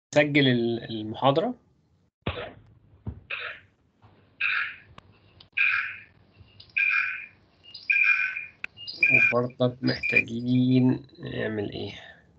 نسجل ال- المحاضرة وبرضك محتاجين نعمل ايه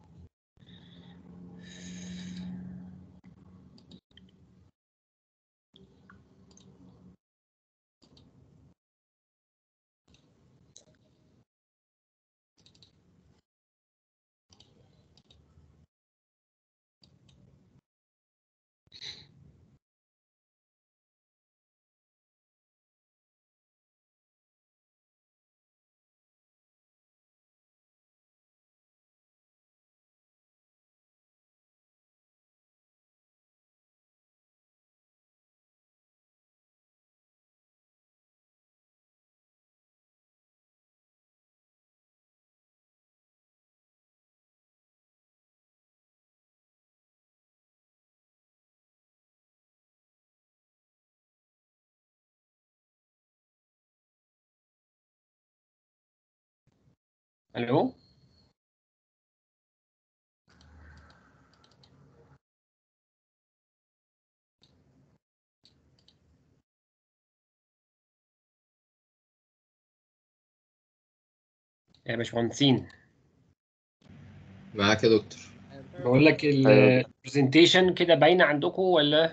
الو يا باشمهندسين معاك يا دكتور بقول لك البرزنتيشن كده باينه عندكم ولا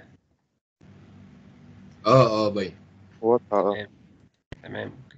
اه اه باين واضحة اه تمام اوكي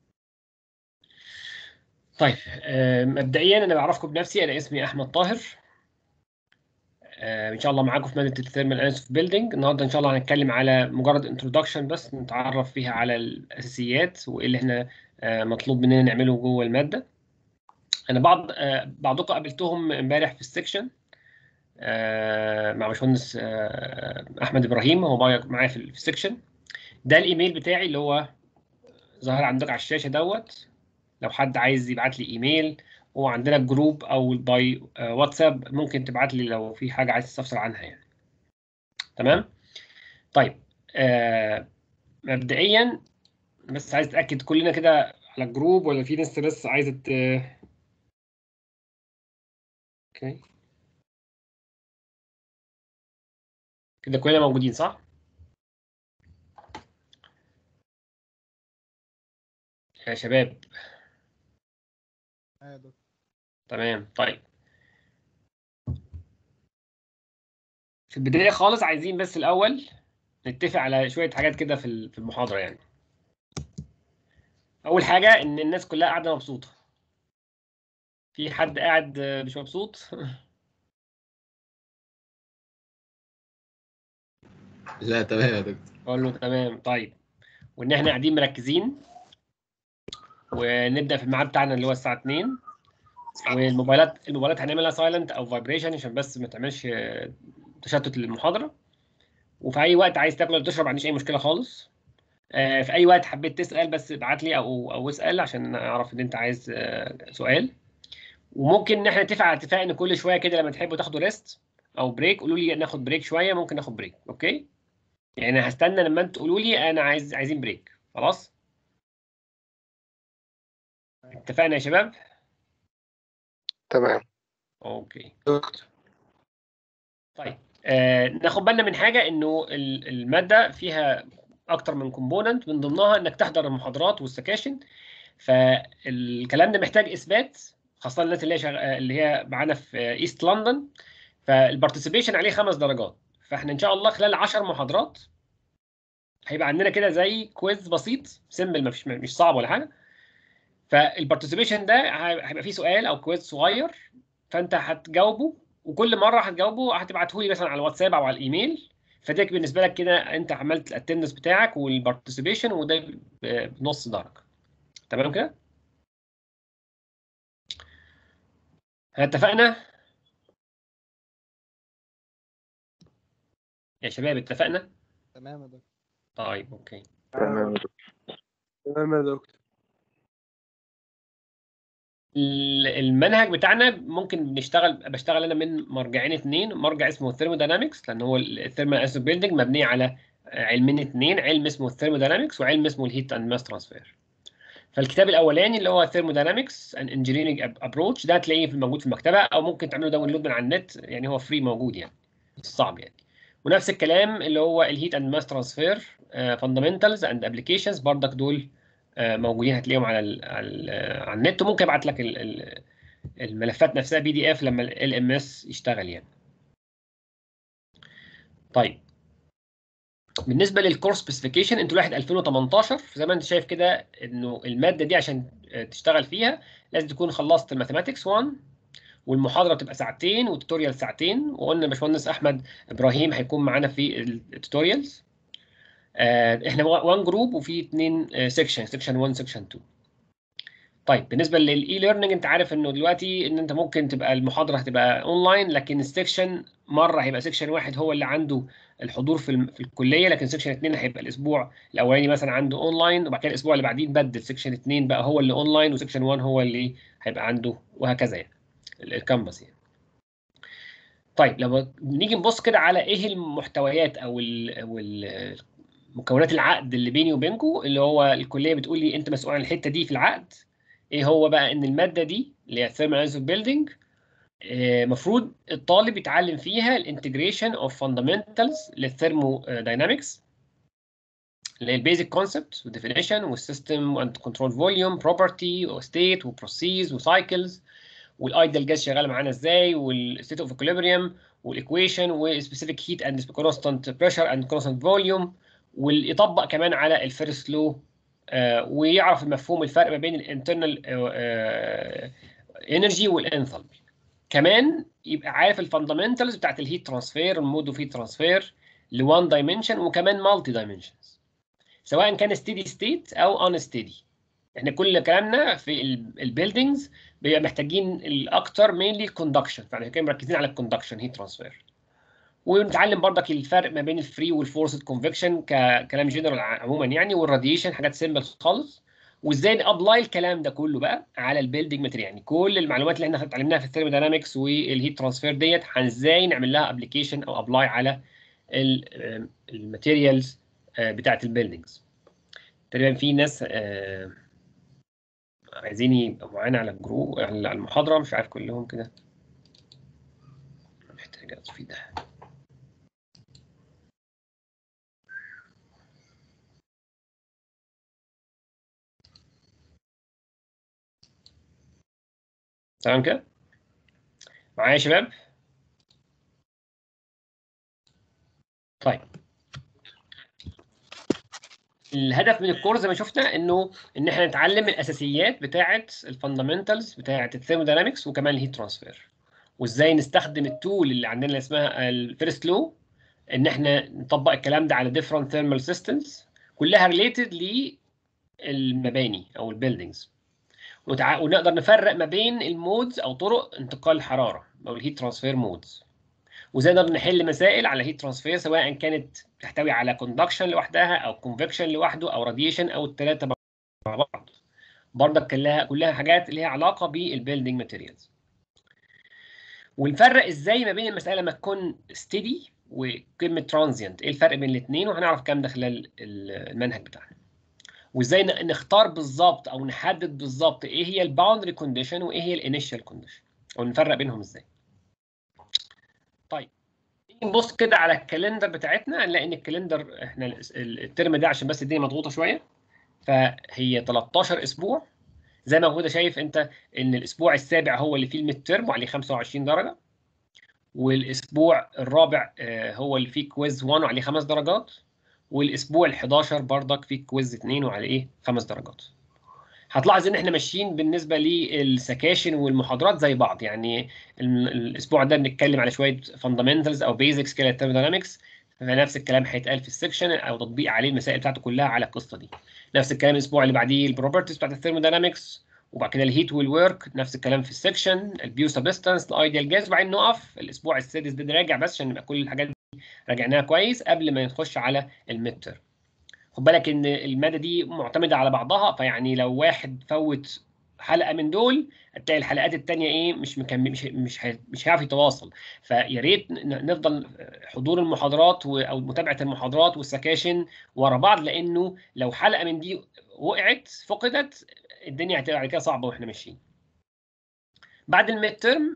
طيب آه، مبدئيا انا بعرفكم بنفسي انا اسمي احمد طاهر آه، ان شاء الله معاكم في ماده الثيرمال اناليسيس بيلدينج النهارده ان شاء الله هنتكلم على مجرد انترودكشن بس نتعرف فيها على الاساسيات وايه اللي احنا آه، مطلوب مننا نعمله جوه الماده انا بعض آه، بعضكم قابلتهم امبارح في السكشن آه، مع باشمهندس آه، احمد ابراهيم هو معايا معايا في في السكشن ده الايميل بتاعي اللي هو ظاهر عندك على الشاشه دوت لو حد عايز يبعت لي ايميل وعندنا جروب او باي آه، واتساب ممكن تبعت لي لو في حاجه عايز تستفسر عنها يعني تمام طيب آه مبدئيا بس عايز اتاكد كلنا كده على الجروب ولا في ناس بس عايزه ت... اوكي كده كلنا موجودين صح يا شباب تمام طيب في البداية خالص عايزين بس الأول نتفق على شوية حاجات كده في ال- في المحاضرة يعني أول حاجة إن الناس كلها قاعدة مبسوطة في حد قاعد آه، مش مبسوط لا تمام يا دكتور أقول له تمام طيب وإن إحنا قاعدين مركزين ونبدأ في الميعاد بتاعنا اللي هو الساعة 2 والموبايلات الموبايلات هنعملها سايلنت أو فايبريشن عشان بس ما تعملش آه، تشتت للمحاضرة وفي أي وقت عايز تاكل ولا تشرب ما عنديش أي مشكلة خالص آه، في اي وقت حبيت تسال بس ابعت لي او او اسال عشان اعرف ان انت عايز آه، سؤال وممكن ان احنا نتفق على اتفاق ان كل شويه كده لما تحبوا تاخدوا ريست او بريك قولوا لي ناخد بريك شويه ممكن ناخد بريك اوكي يعني هستنى لما انتوا تقولوا لي انا عايز عايزين بريك خلاص اتفقنا يا شباب تمام اوكي دكتور طيب آه ناخد بالنا من حاجه انه ال- الماده فيها اكتر من كومبوننت من ضمنها انك تحضر المحاضرات والسكاشن فالكلام ده محتاج اثبات خاصه الناس اللي هي شغ... اللي هي معانا في ايست لندن فالبارتيسيبيشن عليه خمس درجات فاحنا ان شاء الله خلال 10 محاضرات هيبقى عندنا كده زي كويز بسيط سيمبل مفيش مش صعب ولا حاجه فالبارتيسيبيشن ده هي- هيبقى فيه سؤال او كويز صغير فانت هتجاوبه وكل مره هتجاوبه هتبعته لي مثلا على الواتساب او على الايميل فده بالنسبه لك كده انت عملت الاتندنس بتاعك والبارتيسيبيشن وده ب- بنص درجه تمام كده اتفقنا يا شباب اتفقنا تمام يا دكتور طيب اوكي تمام يا دكتور تمام يا دكتور ال- المنهج بتاعنا ممكن بنشتغل بشتغل انا من مرجعين اثنين مرجع اسمه الثيرموداينامكس لان هو الثيرمال اسيد بيلدينج مبني على علمين اثنين علم اسمه الثيرموداينامكس وعلم اسمه الهيت اند ماس ترانسفير فالكتاب الاولاني اللي هو ثيرموداينامكس ان انجينيرنج ابروتش ده هتلاقيه في موجود في المكتبه او ممكن تعمله داونلود من على النت يعني هو فري موجود يعني صعب يعني ونفس الكلام اللي هو الهيت اند ماس ترانسفير فاندامنتالز اند ابلكيشنز برضك دول آه، موجودين هتلاقيهم على ال على, ال على النت وممكن ابعت لك ال- ال- الملفات نفسها بي دي اف لما ال ام اس يشتغل يعني طيب بالنسبه للكورس سبيسيفيكيشن انتوا لواحد 2018 زي ما انت شايف كده انه الماده دي عشان آه، تشتغل فيها لازم تكون خلصت الماثيماتكس 1 والمحاضره تبقى ساعتين والتوتوريال ساعتين وقلنا باشمهندس احمد ابراهيم هيكون معانا في التوتوريالز آه، احنا 1 جروب وفي اثنين سيكشن سيكشن 1 سيكشن 2 طيب بالنسبه للاي ليرنينج انت عارف انه دلوقتي ان انت ممكن تبقى المحاضره هتبقى اونلاين لكن السيكشن مره هيبقى سيكشن واحد هو اللي عنده الحضور في الم- في الكليه لكن سيكشن اثنين هيبقى الاسبوع الاولاني مثلا عنده اونلاين وبعد كده الاسبوع اللي بعديه نبدل سيكشن اثنين بقى هو اللي اونلاين وسيكشن 1 هو اللي هيبقى عنده وهكذا يعني ال- الكامبس يعني طيب لما نيجي نبص كده على ايه المحتويات او ال او ال مكونات العقد اللي بيني وبينكم اللي هو الكليه بتقول لي انت مسؤول عن الحته دي في العقد ايه هو بقى ان الماده دي اللي هي ثيرمال اناليسيس بيلدينج المفروض الطالب يتعلم فيها الانتجريشن اوف فاندامنتالز للثيرمو داينامكس اللي هي البيزك كونسبت والديفينيشن والسيستم اند كنترول فوليوم بروبرتي وستيت وبروسيس وسايكلز والايدل جاز شغاله معانا ازاي والستيت اوف اكوليبريم والايكويشن والسبيسيفيك هيت اند كونستانت بريشر اند كونستانت فوليوم ويطبق كمان على الفيرست لو ويعرف المفهوم الفرق ما بين الانترنال انرجي والانثالبي كمان يبقى عارف الفاندامنتالز بتاعت الهيت ترانسفير المود اوف هيت ترانسفير لوان دايمنشن وكمان مالتي دايمنشنز سواء كان ستيدي ستيت او ان ستيدي احنا كل كلامنا في البيلدينجز بيبقى محتاجين الاكتر مينلي كوندكشن فاحنا كده مركزين على الكوندكشن هيت ترانسفير ونتعلم برضك الفرق ما بين الفري والفورسد كونفكشن ككلام جنرال عموما يعني والراديشن حاجات سيمبل خالص وازاي نابلاي الكلام ده كله بقى على البيلدينج ماتيريال يعني كل المعلومات اللي احنا اتعلمناها في الثيرموداينامكس والهيت ترانسفير ديت ازاي نعمل لها ابلكيشن او ابلاي على الماتيريالز بتاعت البيلدينجز تقريبا في ناس آه، عايزين يبقوا معانا على الجروب على المحاضره مش عارف كلهم كده محتاج اطفي ده تمام كده معايا يا شباب طيب الهدف من الكورس زي ما شفنا انه ان احنا نتعلم الاساسيات بتاعه الفاندامنتالز بتاعه الثيرموداينامكس وكمان الهيت ترانسفير وازاي نستخدم التول اللي عندنا اللي اسمها الفيرست لو ان احنا نطبق الكلام ده على different thermal systems كلها related للمباني او البيلدينجز وتع... ونقدر نفرق ما بين المودز او طرق انتقال الحراره او الهيت ترانسفير مودز وازاي نقدر نحل مسائل على هيت ترانسفير سواء كانت تحتوي على كوندكشن لوحدها او كونفكشن لوحده او راديشن او الثلاثه مع بعض برضك كلها كلها حاجات ليها علاقه بالبيلدينج ماتيريالز ونفرق ازاي ما بين المساله لما تكون ستيدي وكلمه ترانزيانت ايه الفرق بين الاثنين وهنعرف الكلام ده خلال المنهج بتاعنا وازاي ن- نختار بالظبط او نحدد بالظبط ايه هي الباوندري كونديشن وايه هي الانيشال كونديشن او نفرق بينهم ازاي طيب نيجي نبص كده على الكالندر بتاعتنا هنلاقي ان الكالندر احنا ال- ال- الترم ده عشان بس الدنيا مضغوطه شويه فهي 13 اسبوع زي ما هو شايف انت ان الاسبوع السابع هو اللي فيه الميد ترم وعليه 25 درجه والاسبوع الرابع آه، هو اللي فيه كويز 1 وعليه 5 درجات والاسبوع ال11 برضك فيه كويز 2 وعليه 5 درجات هتلاحظ ان احنا ماشيين بالنسبه للسكاشن والمحاضرات زي بعض يعني ال- الاسبوع ده بنتكلم على شويه فاندامنتالز او بيزكس كده الثيرموداينامكس فنفس الكلام هيتقال في السكشن او تطبيق عليه المسائل بتاعته كلها على القصه دي نفس الكلام الاسبوع اللي بعديه البروبرتيز بتاعت الثيرموداينامكس وبعد كده الهيت والورك نفس الكلام في السكشن البيو سبستانس الايديال جاز وبعدين نقف الاسبوع السادس ده نراجع بس عشان نبقى كل الحاجات دي راجعناها كويس قبل ما نخش على الميد تيرم خد بالك ان الماده دي معتمده على بعضها فيعني لو واحد فوت حلقه من دول هتلاقي الحلقات التانية ايه مش مكمل مش مش هي- مش هيعرف يتواصل فيا ريت ن- نفضل حضور المحاضرات و- او متابعه المحاضرات والسكاشن ورا بعض لانه لو حلقه من دي وقعت فقدت الدنيا هتبقى بعد كده صعبه واحنا ماشيين بعد الميد ترم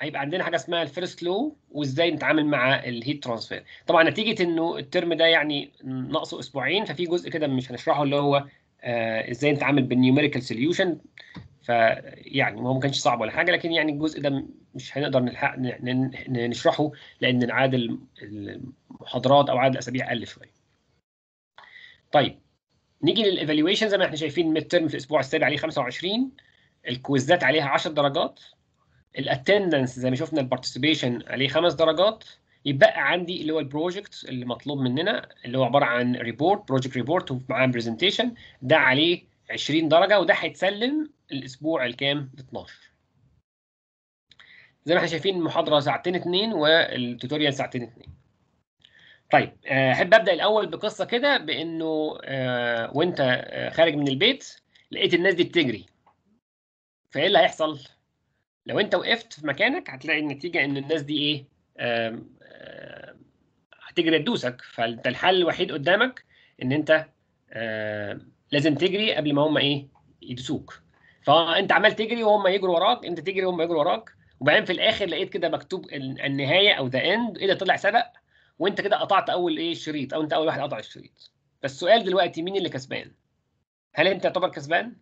هيبقى عندنا حاجه اسمها الفيرست لو وازاي نتعامل مع الهيت ترانسفير طبعا نتيجه انه الترم ده يعني ناقصه اسبوعين ففي جزء كده مش هنشرحه اللي هو آه ازاي نتعامل بالنيوميريكال سوليوشن فيعني هو ما كانش صعب ولا حاجه لكن يعني الجزء ده مش هنقدر نلحق ن- ن- نشرحه لان عدد الم- المحاضرات او عدد الاسابيع قل شويه. طيب نيجي للايفالويشن زي ما احنا شايفين الميد ترم في الاسبوع السابع عليه 25 الكويزات عليها 10 درجات الاتندنس زي ما شفنا البارتيسيبيشن عليه خمس درجات يبقى عندي اللي هو البروجكت اللي مطلوب مننا اللي هو عباره عن ريبورت بروجكت ريبورت ومعاه برزنتيشن ده عليه 20 درجه وده هيتسلم الاسبوع الكام 12 زي ما احنا شايفين المحاضره ساعتين اتنين والتوتوريال ساعتين اتنين طيب آه، احب ابدا الاول بقصه كده بانه آه، وانت آه، خارج من البيت لقيت الناس دي بتجري فايه اللي هيحصل لو انت وقفت في مكانك هتلاقي النتيجه ان الناس دي ايه آم، آم، هتجري تدوسك فانت الحل الوحيد قدامك ان انت آم، لازم تجري قبل ما هم ايه يدوسوك فانت عمال تجري وهم يجروا وراك انت تجري وهم يجروا وراك وبعدين في الاخر لقيت كده مكتوب ال- النهايه او ذا اند ايه ده طلع سبق وانت كده قطعت اول ايه شريط او انت اول واحد قطع الشريط بس السؤال دلوقتي مين اللي كسبان هل انت تعتبر كسبان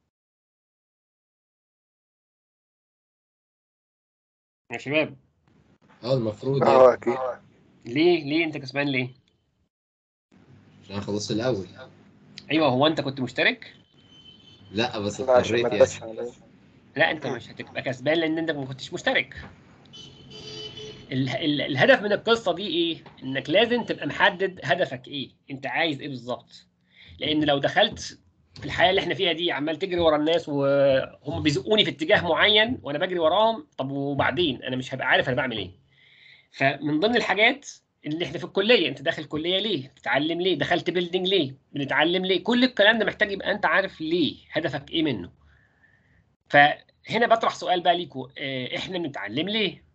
يا شباب اه المفروض اه يعني اكيد ليه ليه انت كسبان ليه عشان خلصت الاول ايوه هو انت كنت مشترك لا بس لا عشان ما اضطريت تدسش يعني عليا لا انت مش هتبقى كسبان لان انت ما كنتش مشترك ال ال الهدف من القصه دي ايه انك لازم تبقى محدد هدفك ايه انت عايز ايه بالظبط لان لو دخلت في الحياه اللي احنا فيها دي عمال تجري ورا الناس وهم بيزقوني في اتجاه معين وانا بجري وراهم طب وبعدين انا مش هبقى عارف انا بعمل ايه فمن ضمن الحاجات اللي احنا في الكليه انت داخل كليه ليه بتتعلم ليه دخلت بيلدينج ليه بنتعلم ليه كل الكلام ده محتاج يبقى انت عارف ليه هدفك ايه منه فهنا بطرح سؤال بقى ليكوا اه احنا بنتعلم ليه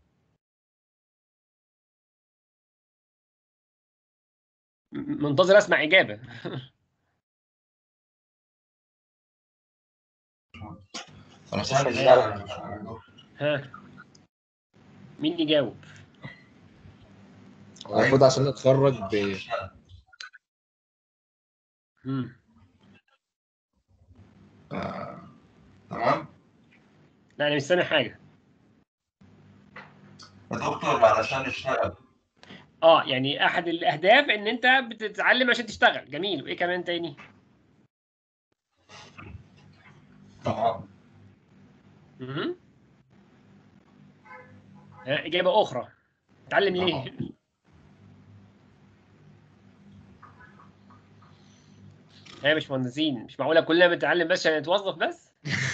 م- منتظر اسمع اجابه ها مين يجاوب هو المفروض عشان نتخرج ب مم. تمام لا انا مش سامع حاجه يا دكتور علشان اشتغل اه يعني احد الاهداف ان انت بتتعلم عشان تشتغل جميل وايه كمان تاني تمام مهم. ها اجابه اخرى تتعلم ليه يا مش مهندسين مش معقوله كلنا بنتعلم بس عشان نتوظف بس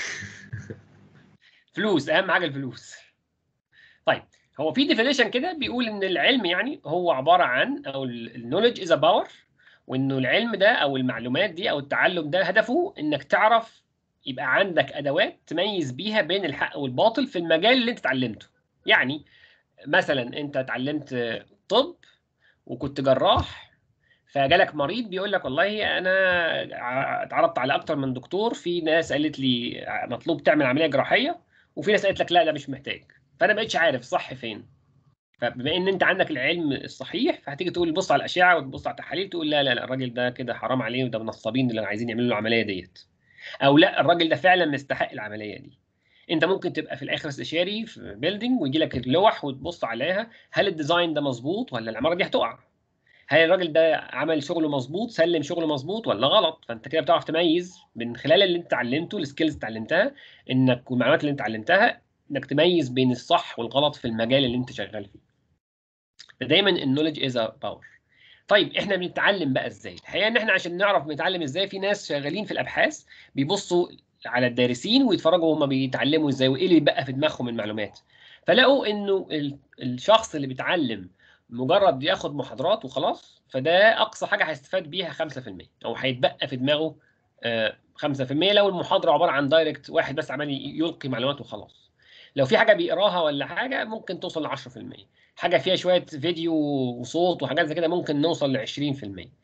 فلوس اهم حاجه الفلوس طيب هو في ديفينيشن كده بيقول ان العلم يعني هو عباره عن او النولج از باور وانه العلم ده او المعلومات دي او التعلم ده هدفه انك تعرف يبقى عندك ادوات تميز بيها بين الحق والباطل في المجال اللي انت اتعلمته يعني مثلا انت اتعلمت طب وكنت جراح فجالك مريض بيقول لك والله انا ع- اتعرضت على اكتر من دكتور في ناس قالت لي مطلوب تعمل عمليه جراحيه وفي ناس قالت لك لا ده مش محتاج فانا ما بقتش عارف صح فين فبما ان انت عندك العلم الصحيح فهتيجي تقول بص على الاشعه وتبص على التحاليل تقول لا لا لا الراجل ده كده حرام عليه وده نصابين اللي عايزين يعملوا له العمليه ديت او لا الراجل ده فعلا مستحق العمليه دي انت ممكن تبقى في الاخر استشاري في بيلدينج ويجي لك اللوح وتبص عليها هل الديزاين ده مظبوط ولا العماره دي هتقع هل الراجل ده عمل شغله مظبوط سلم شغله مظبوط ولا غلط فانت كده بتعرف تميز من خلال اللي انت اتعلمته السكيلز اللي اتعلمتها انك والمعلومات اللي انت اتعلمتها انك تميز بين الصح والغلط في المجال اللي انت شغال فيه فدايما النولج از باور طيب احنا بنتعلم بقى ازاي الحقيقه ان احنا عشان نعرف بنتعلم ازاي في ناس شغالين في الابحاث بيبصوا على الدارسين ويتفرجوا هم بيتعلموا ازاي وايه اللي بقى في دماغهم من معلومات فلقوا انه ال- الشخص اللي بيتعلم مجرد ياخد محاضرات وخلاص فده اقصى حاجه هيستفاد بيها 5% او هيتبقى في دماغه آه، 5% لو المحاضره عباره عن دايركت واحد بس عمال يلقي معلومات وخلاص لو في حاجه بيقراها ولا حاجه ممكن توصل ل 10% حاجه فيها شويه فيديو وصوت وحاجات زي كده ممكن نوصل ل 20%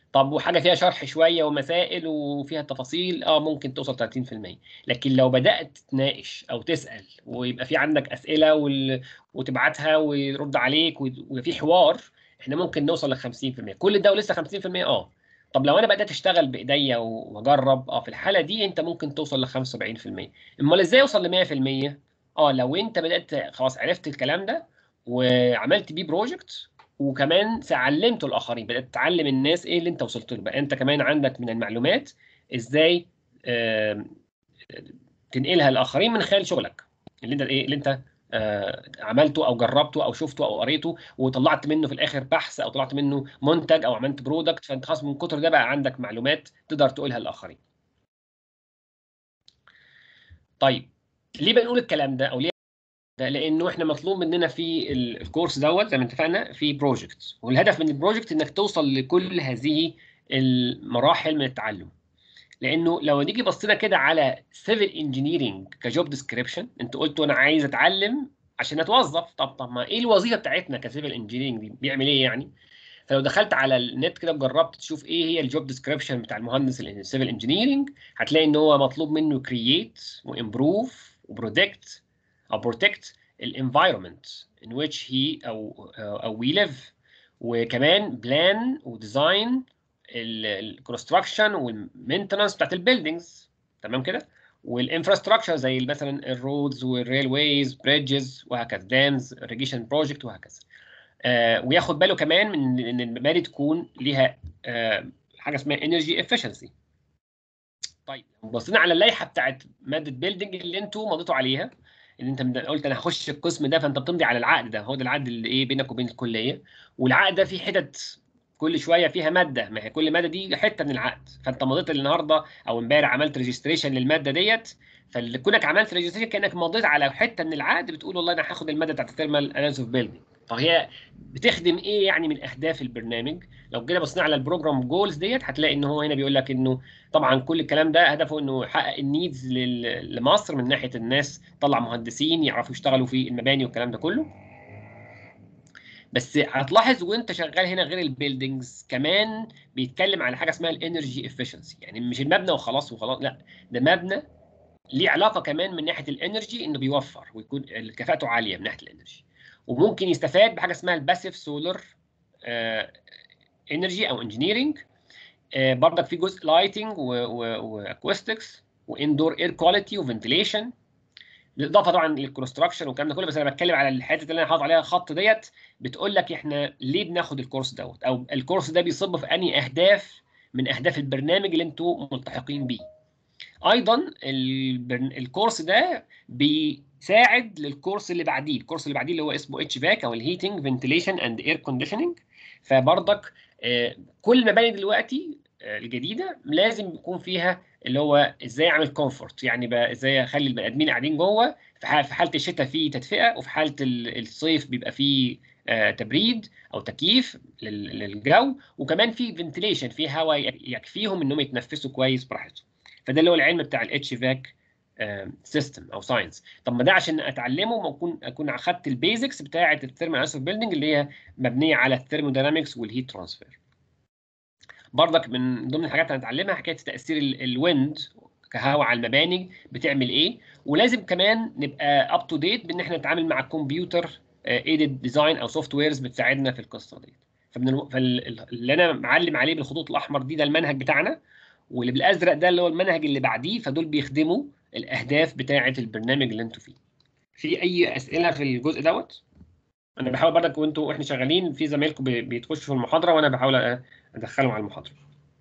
طب وحاجه فيها شرح شويه ومسائل وفيها تفاصيل اه ممكن توصل 30% لكن لو بدات تناقش او تسال ويبقى في عندك اسئله وال... وتبعتها ويرد عليك وي- ويبقى في حوار احنا ممكن نوصل ل 50% كل ده ولسه 50% اه طب لو انا بدات اشتغل بايديا و- واجرب اه في الحاله دي انت ممكن توصل ل 75% امال ازاي اوصل ل 100% اه لو انت بدات خلاص عرفت الكلام ده وعملت بيه بروجكت وكمان علمته الاخرين بدات تعلم الناس ايه اللي انت وصلت له بقى انت كمان عندك من المعلومات ازاي آم، تنقلها للاخرين من خلال شغلك اللي انت ايه اللي انت آه، عملته او جربته او شفته او قريته وطلعت منه في الاخر بحث او طلعت منه منتج او عملت برودكت فانت خلاص من كتر ده بقى عندك معلومات تقدر تقولها للاخرين. طيب ليه بنقول الكلام ده او ليه ده لانه احنا مطلوب مننا في ال- الكورس دوت زي ما اتفقنا في بروجكت والهدف من البروجكت انك توصل لكل هذه المراحل من التعلم لانه لو نيجي بصينا كده على سيفل انجينيرنج كجوب ديسكريبشن انت قلت انا عايز اتعلم عشان اتوظف طب طب ما ايه الوظيفه بتاعتنا كسيفل انجينيرنج دي بيعمل ايه يعني فلو دخلت على النت كده وجربت تشوف ايه هي الجوب ديسكريبشن بتاع المهندس السيفل انجينيرنج هتلاقي ان هو مطلوب منه كرييت وامبروف وبروتكت او بروتكت الانفايرمنت in which he او او we live وكمان بلان وديزاين الكونستراكشن والمينتنس بتاعت البيلدينجز تمام كده والانفراستراكشر زي مثلا الرودز والريلويز بريدجز وهكذا دامز irrigation بروجكت وهكذا آه وياخد باله كمان من ان المباني تكون ليها آه حاجه اسمها انرجي افشنسي طيب لو بصينا على اللائحه بتاعت ماده بيلدينج اللي انتوا مضيتوا عليها اللي انت من- قلت انا هخش القسم ده فانت بتمضي على العقد ده هو ده العقد اللي ايه بينك وبين الكليه والعقد ده فيه حتت كل شويه فيها ماده ما هي كل ماده دي حته من العقد فانت مضيت النهارده او امبارح عملت ريجستريشن للماده ديت فكونك عملت ريجستريشن كانك مضيت على حته من العقد بتقول والله انا هاخد الماده بتاعت الثيرمال اناليسيس اوف بيلدينج فهي بتخدم ايه يعني من اهداف البرنامج لو جينا بصينا على البروجرام جولز ديت هتلاقي ان هو هنا بيقول لك انه طبعا كل الكلام ده هدفه انه يحقق النيدز لل- لمصر من ناحيه الناس طلع مهندسين يعرفوا يشتغلوا في المباني والكلام ده كله بس هتلاحظ وانت شغال هنا غير البيلدينجز كمان بيتكلم على حاجه اسمها الانرجي افشنسي يعني مش المبنى وخلاص وخلاص لا ده مبنى ليه علاقه كمان من ناحيه الانرجي انه بيوفر ويكون كفاءته عاليه من ناحيه الانرجي وممكن يستفاد بحاجه اسمها الباسيف سولار انرجي او انجينيرنج برضك في جزء لايتنج واكوستكس واندور اير كواليتي وفنتيليشن بالاضافه طبعا للكونستراكشن والكلام ده كله بس انا بتكلم على الحته اللي انا حاطط عليها خط ديت بتقول لك احنا ليه بناخد الكورس دوت او الكورس ده بيصب في انهي اهداف من اهداف البرنامج اللي انتوا ملتحقين بيه ايضا البرن... الكورس ده بيساعد للكورس اللي بعديه الكورس اللي بعديه اللي هو اسمه اتش فاك او الهيتنج فنتيليشن اند اير كونديشننج فبرضك آه، كل المباني دلوقتي آه، الجديده لازم يكون فيها اللي هو ازاي اعمل كومفورت يعني بقى ازاي اخلي البني ادمين قاعدين جوه في ح- في حاله الشتاء في تدفئه وفي حاله ال- الصيف بيبقى فيه آه، تبريد او تكييف لل- للجو وكمان في فنتيليشن في هواء يكفيهم انهم يتنفسوا كويس براحتهم فده اللي هو العلم بتاع الاتش فاك سيستم او ساينس طب ما ده عشان اتعلمه ما اكون اكون اخدت البيزكس بتاعه الثيرمال اناليسيس بيلدينج اللي هي مبنيه على الثيرموداينامكس والهيت ترانسفير برضك من ضمن الحاجات اللي هنتعلمها حكايه تاثير الويند كهواء على المباني بتعمل ايه ولازم كمان نبقى اب تو ديت بان احنا نتعامل مع كمبيوتر ايدد ديزاين او سوفت ويرز بتساعدنا في القصه دي فمن الو... فاللي انا معلم عليه بالخطوط الاحمر دي ده المنهج بتاعنا واللي بالازرق ده اللي هو المنهج اللي بعديه فدول بيخدموا الاهداف بتاعه البرنامج اللي انتوا فيه في اي اسئله في الجزء دوت انا بحاول برضك وانتوا واحنا شغالين في زمايلكم بي- بيتخشوا في المحاضره وانا بحاول أ- ادخلهم على المحاضره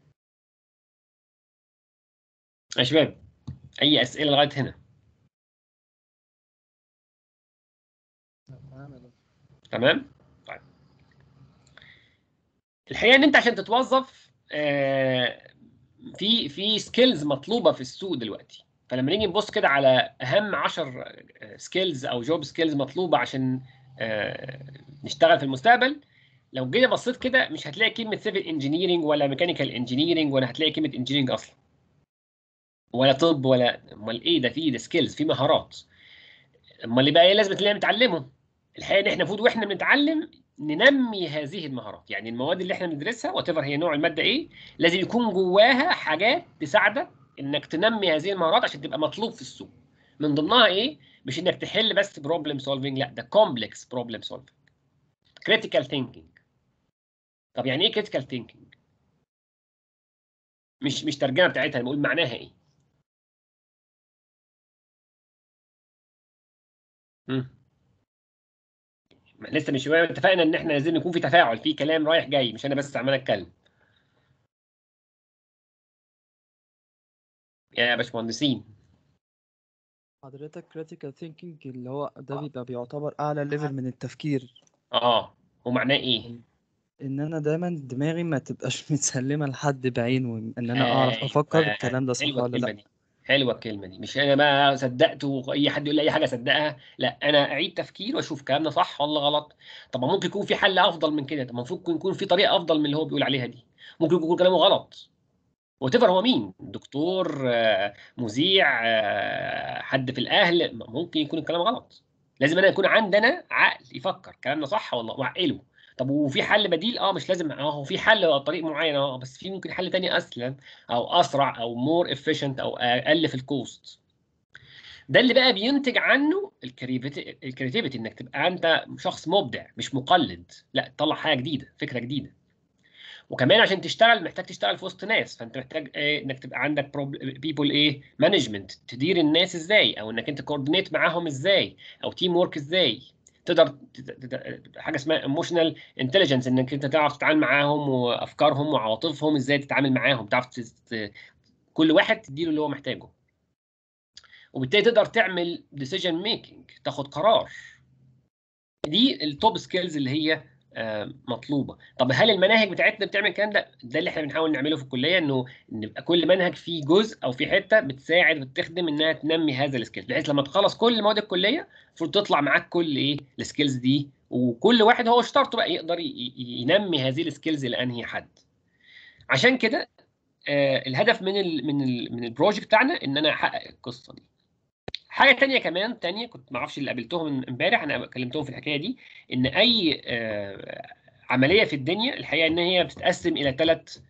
يا شباب اي اسئله لغايه هنا تمام يا دكتور تمام طيب الحقيقه ان انت عشان تتوظف آه، في في سكيلز مطلوبه في السوق دلوقتي فلما نيجي نبص كده على اهم 10 سكيلز او جوب سكيلز مطلوبه عشان آه، نشتغل في المستقبل لو جينا بصيت كده مش هتلاقي كلمه سيفل انجينيرنج ولا ميكانيكال انجينيرنج ولا هتلاقي كلمه انجينيرنج اصلا ولا طب ولا امال ايه ده في ده سكيلز في مهارات امال اللي بقى ايه لازم تلاقي نتعلمه الحقيقه ان احنا المفروض واحنا بنتعلم ننمي هذه المهارات يعني المواد اللي احنا بندرسها وات هي نوع الماده ايه لازم يكون جواها حاجات تساعدك انك تنمي هذه المهارات عشان تبقى مطلوب في السوق من ضمنها ايه مش انك تحل بس بروبلم سولفنج لا ده كومبلكس بروبلم سولفنج كريتيكال ثينكينج طب يعني ايه كريتيكال ثينكينج مش مش ترجمه بتاعتها بقول معناها ايه مم. لسه مش شويه اتفقنا ان احنا لازم يكون في تفاعل في كلام رايح جاي مش انا بس عمال اتكلم يا باشمهندسين حضرتك critical thinking اللي هو ده بيبقى بيعتبر أعلى ليفل من التفكير اه ومعناه ايه إن أنا دايما دماغي ما تبقاش متسلمة لحد بعينه إن أنا أعرف أفكر أيوة. الكلام ده صح حلوه ولا الكلمه لأ دي حلوه الكلمه دي مش انا بقى صدقت واي حد يقول لي اي حاجه اصدقها لا انا اعيد تفكير واشوف الكلام ده صح ولا غلط طب ما ممكن يكون في حل افضل من كده طب ما المفروض يكون في طريقه افضل من اللي هو بيقول عليها دي ممكن يكون كلامه غلط وتفر هو مين دكتور آه، مذيع آه، حد في الاهل ممكن يكون الكلام غلط لازم انا يكون عندنا عقل يفكر الكلام ده صح ولا وعقله طب وفي حل بديل اه مش لازم اه هو في حل أو طريق معين اه بس في ممكن حل تاني اسلم او اسرع او مور افيشنت او اقل في الكوست ده اللي بقى بينتج عنه الكريتيفيتي انك تبقى انت شخص مبدع مش مقلد لا تطلع حاجه جديده فكره جديده وكمان عشان تشتغل محتاج تشتغل في وسط ناس فانت محتاج ايه انك تبقى عندك بيبول ايه مانجمنت تدير الناس ازاي او انك انت كوردينيت معاهم ازاي او تيم ورك ازاي تقدر ت- ت- ت- حاجه اسمها ايموشنال انتليجنس انك انت تعرف تتعامل معاهم وافكارهم وعواطفهم ازاي تتعامل معاهم تعرف تت- كل واحد تديله اللي هو محتاجه وبالتالي تقدر تعمل ديسيجن ميكنج تاخد قرار دي التوب سكيلز اللي هي آه، مطلوبه طب هل المناهج بتاعتنا بتعمل الكلام ده ده اللي احنا بنحاول نعمله في الكليه انه ان يبقى كل منهج فيه جزء او في حته بتساعد وتخدم انها تنمي هذا السكيل بحيث لما تخلص كل مواد الكليه المفروض تطلع معاك كل ايه السكيلز دي وكل واحد هو اشترطه بقى يقدر ي- ي- ينمي هذه السكيلز لانهي حد عشان كده آه، الهدف من ال من ال من البروجكت بتاعنا ان انا احقق القصه دي حاجه تانية كمان تانية كنت ما اعرفش اللي قابلتهم امبارح انا كلمتهم في الحكايه دي ان اي آه، عمليه في الدنيا الحقيقه ان هي بتتقسم الى ثلاث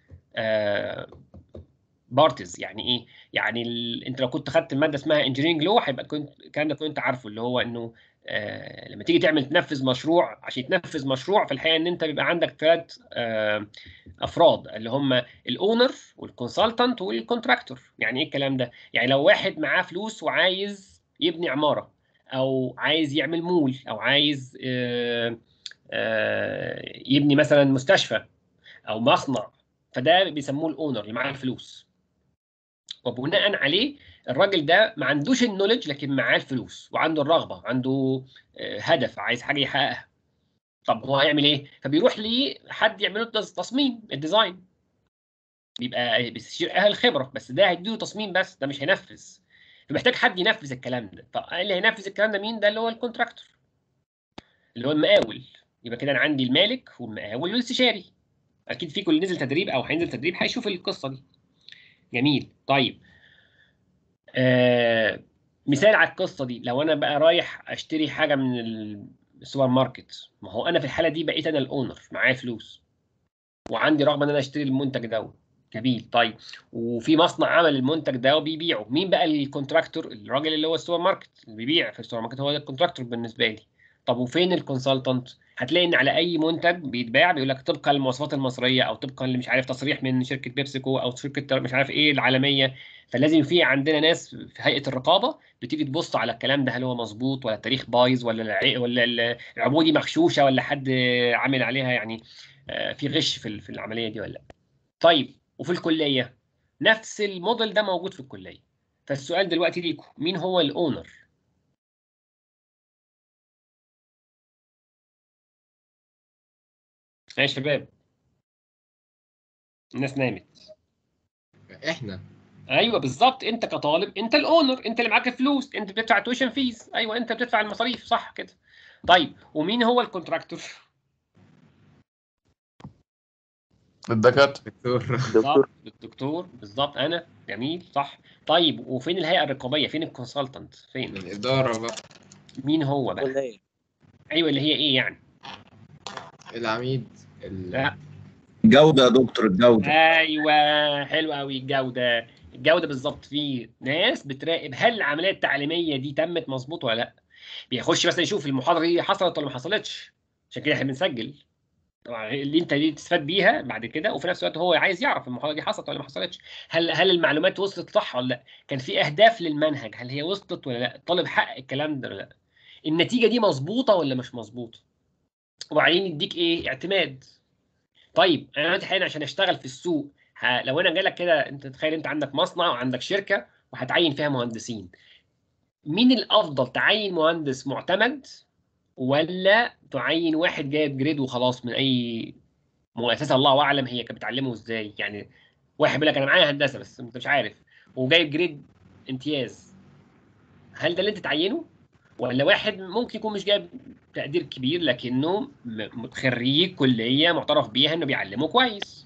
بارتز يعني ايه يعني ال... انت لو كنت خدت الماده اسمها انجينيرنج لو هيبقى كنت الكلام ده كنت عارفه اللي هو انه آه لما تيجي تعمل تنفذ مشروع عشان يتنفذ مشروع في الحقيقه ان انت بيبقى عندك ثلاث آه افراد اللي هم الاونر والكونسلتنت والكونتراكتور يعني ايه الكلام ده يعني لو واحد معاه فلوس وعايز يبني عماره او عايز يعمل مول او عايز آه آه يبني مثلا مستشفى او مصنع فده بيسموه الاونر اللي معاه الفلوس وبناء عليه الراجل ده ما عندوش النولج لكن معاه الفلوس وعنده الرغبه عنده آه، هدف عايز حاجه يحققها طب هو هيعمل ايه فبيروح لحد يعمل له التص- تصميم الديزاين بيبقى بيستشير اهل الخبره بس ده هيديله تصميم بس ده مش هينفذ فمحتاج حد ينفذ الكلام ده طب اللي هينفذ الكلام ده مين ده اللي هو الكونتراكتور اللي هو المقاول يبقى كده انا عندي المالك والمقاول والاستشاري اكيد في كل نزل تدريب او هينزل تدريب هيشوف القصه دي جميل طيب آه مثال على القصه دي لو انا بقى رايح اشتري حاجه من السوبر ماركت ما هو انا في الحاله دي بقيت انا الاونر معايا فلوس وعندي رغبه ان انا اشتري المنتج ده جميل طيب وفي مصنع عمل المنتج ده وبيبيعه مين بقى الكونتراكتور الراجل اللي هو السوبر ماركت اللي بيبيع في السوبر ماركت هو ده الكونتراكتور بالنسبه لي طب وفين الكونسلتنت هتلاقي ان على اي منتج بيتباع بيقول لك طبقا للمواصفات المصريه او طبقا اللي مش عارف تصريح من شركه بيبسيكو او شركه مش عارف ايه العالميه فلازم في عندنا ناس في هيئه الرقابه بتيجي تبص على الكلام ده هل هو مظبوط ولا التاريخ بايظ ولا الع- ولا العبودي مغشوشه ولا حد عامل عليها يعني آه، في غش في ال- في العمليه دي ولا لا طيب وفي الكليه نفس الموديل ده موجود في الكليه فالسؤال دلوقتي ليكم مين هو الاونر يا شباب الناس نامت احنا ايوه بالظبط انت كطالب انت الاونر انت اللي معاك الفلوس انت بتدفع تويشن فيز ايوه انت بتدفع المصاريف صح كده طيب ومين هو الكونتراكتور الدكاتره دكتور دكتور الدكتور بالظبط انا جميل صح طيب وفين الهيئه الرقابيه فين الكونسلتنت فين الاداره بقى مين هو بقى كلية ايوه اللي هي ايه يعني العميد ال- لا جودة يا دكتور الجودة ايوه حلو قوي الجوده الجوده بالظبط في ناس بتراقب هل العمليه التعليميه دي تمت مظبوط ولا لا بيخش مثلا يشوف المحاضره دي حصلت ولا ما حصلتش عشان كده احنا بنسجل طبعا اللي انت دي تستفاد بيها بعد كده وفي نفس الوقت هو عايز يعرف المحاضره دي حصلت ولا ما حصلتش هل هل المعلومات وصلت صح ولا لا كان في اهداف للمنهج هل هي وصلت ولا لا الطالب حقق الكلام ده ولا لا النتيجه دي مظبوطه ولا مش مظبوطه وبعدين يديك ايه اعتماد طيب انا دلوقتي حاليا عشان اشتغل في السوق ه... لو انا جالك كده انت تخيل انت عندك مصنع وعندك شركه وهتعين فيها مهندسين مين الافضل تعين مهندس معتمد ولا تعين واحد جايب جريد وخلاص من اي مؤسسه الله اعلم هي كانت بتعلمه ازاي يعني واحد بيقول لك انا معايا هندسه بس انت مش عارف وجايب جريد امتياز هل ده اللي انت تعينه ولا واحد ممكن يكون مش جايب تقدير كبير لكنه م- خريج كليه معترف بيها انه بيعلمه كويس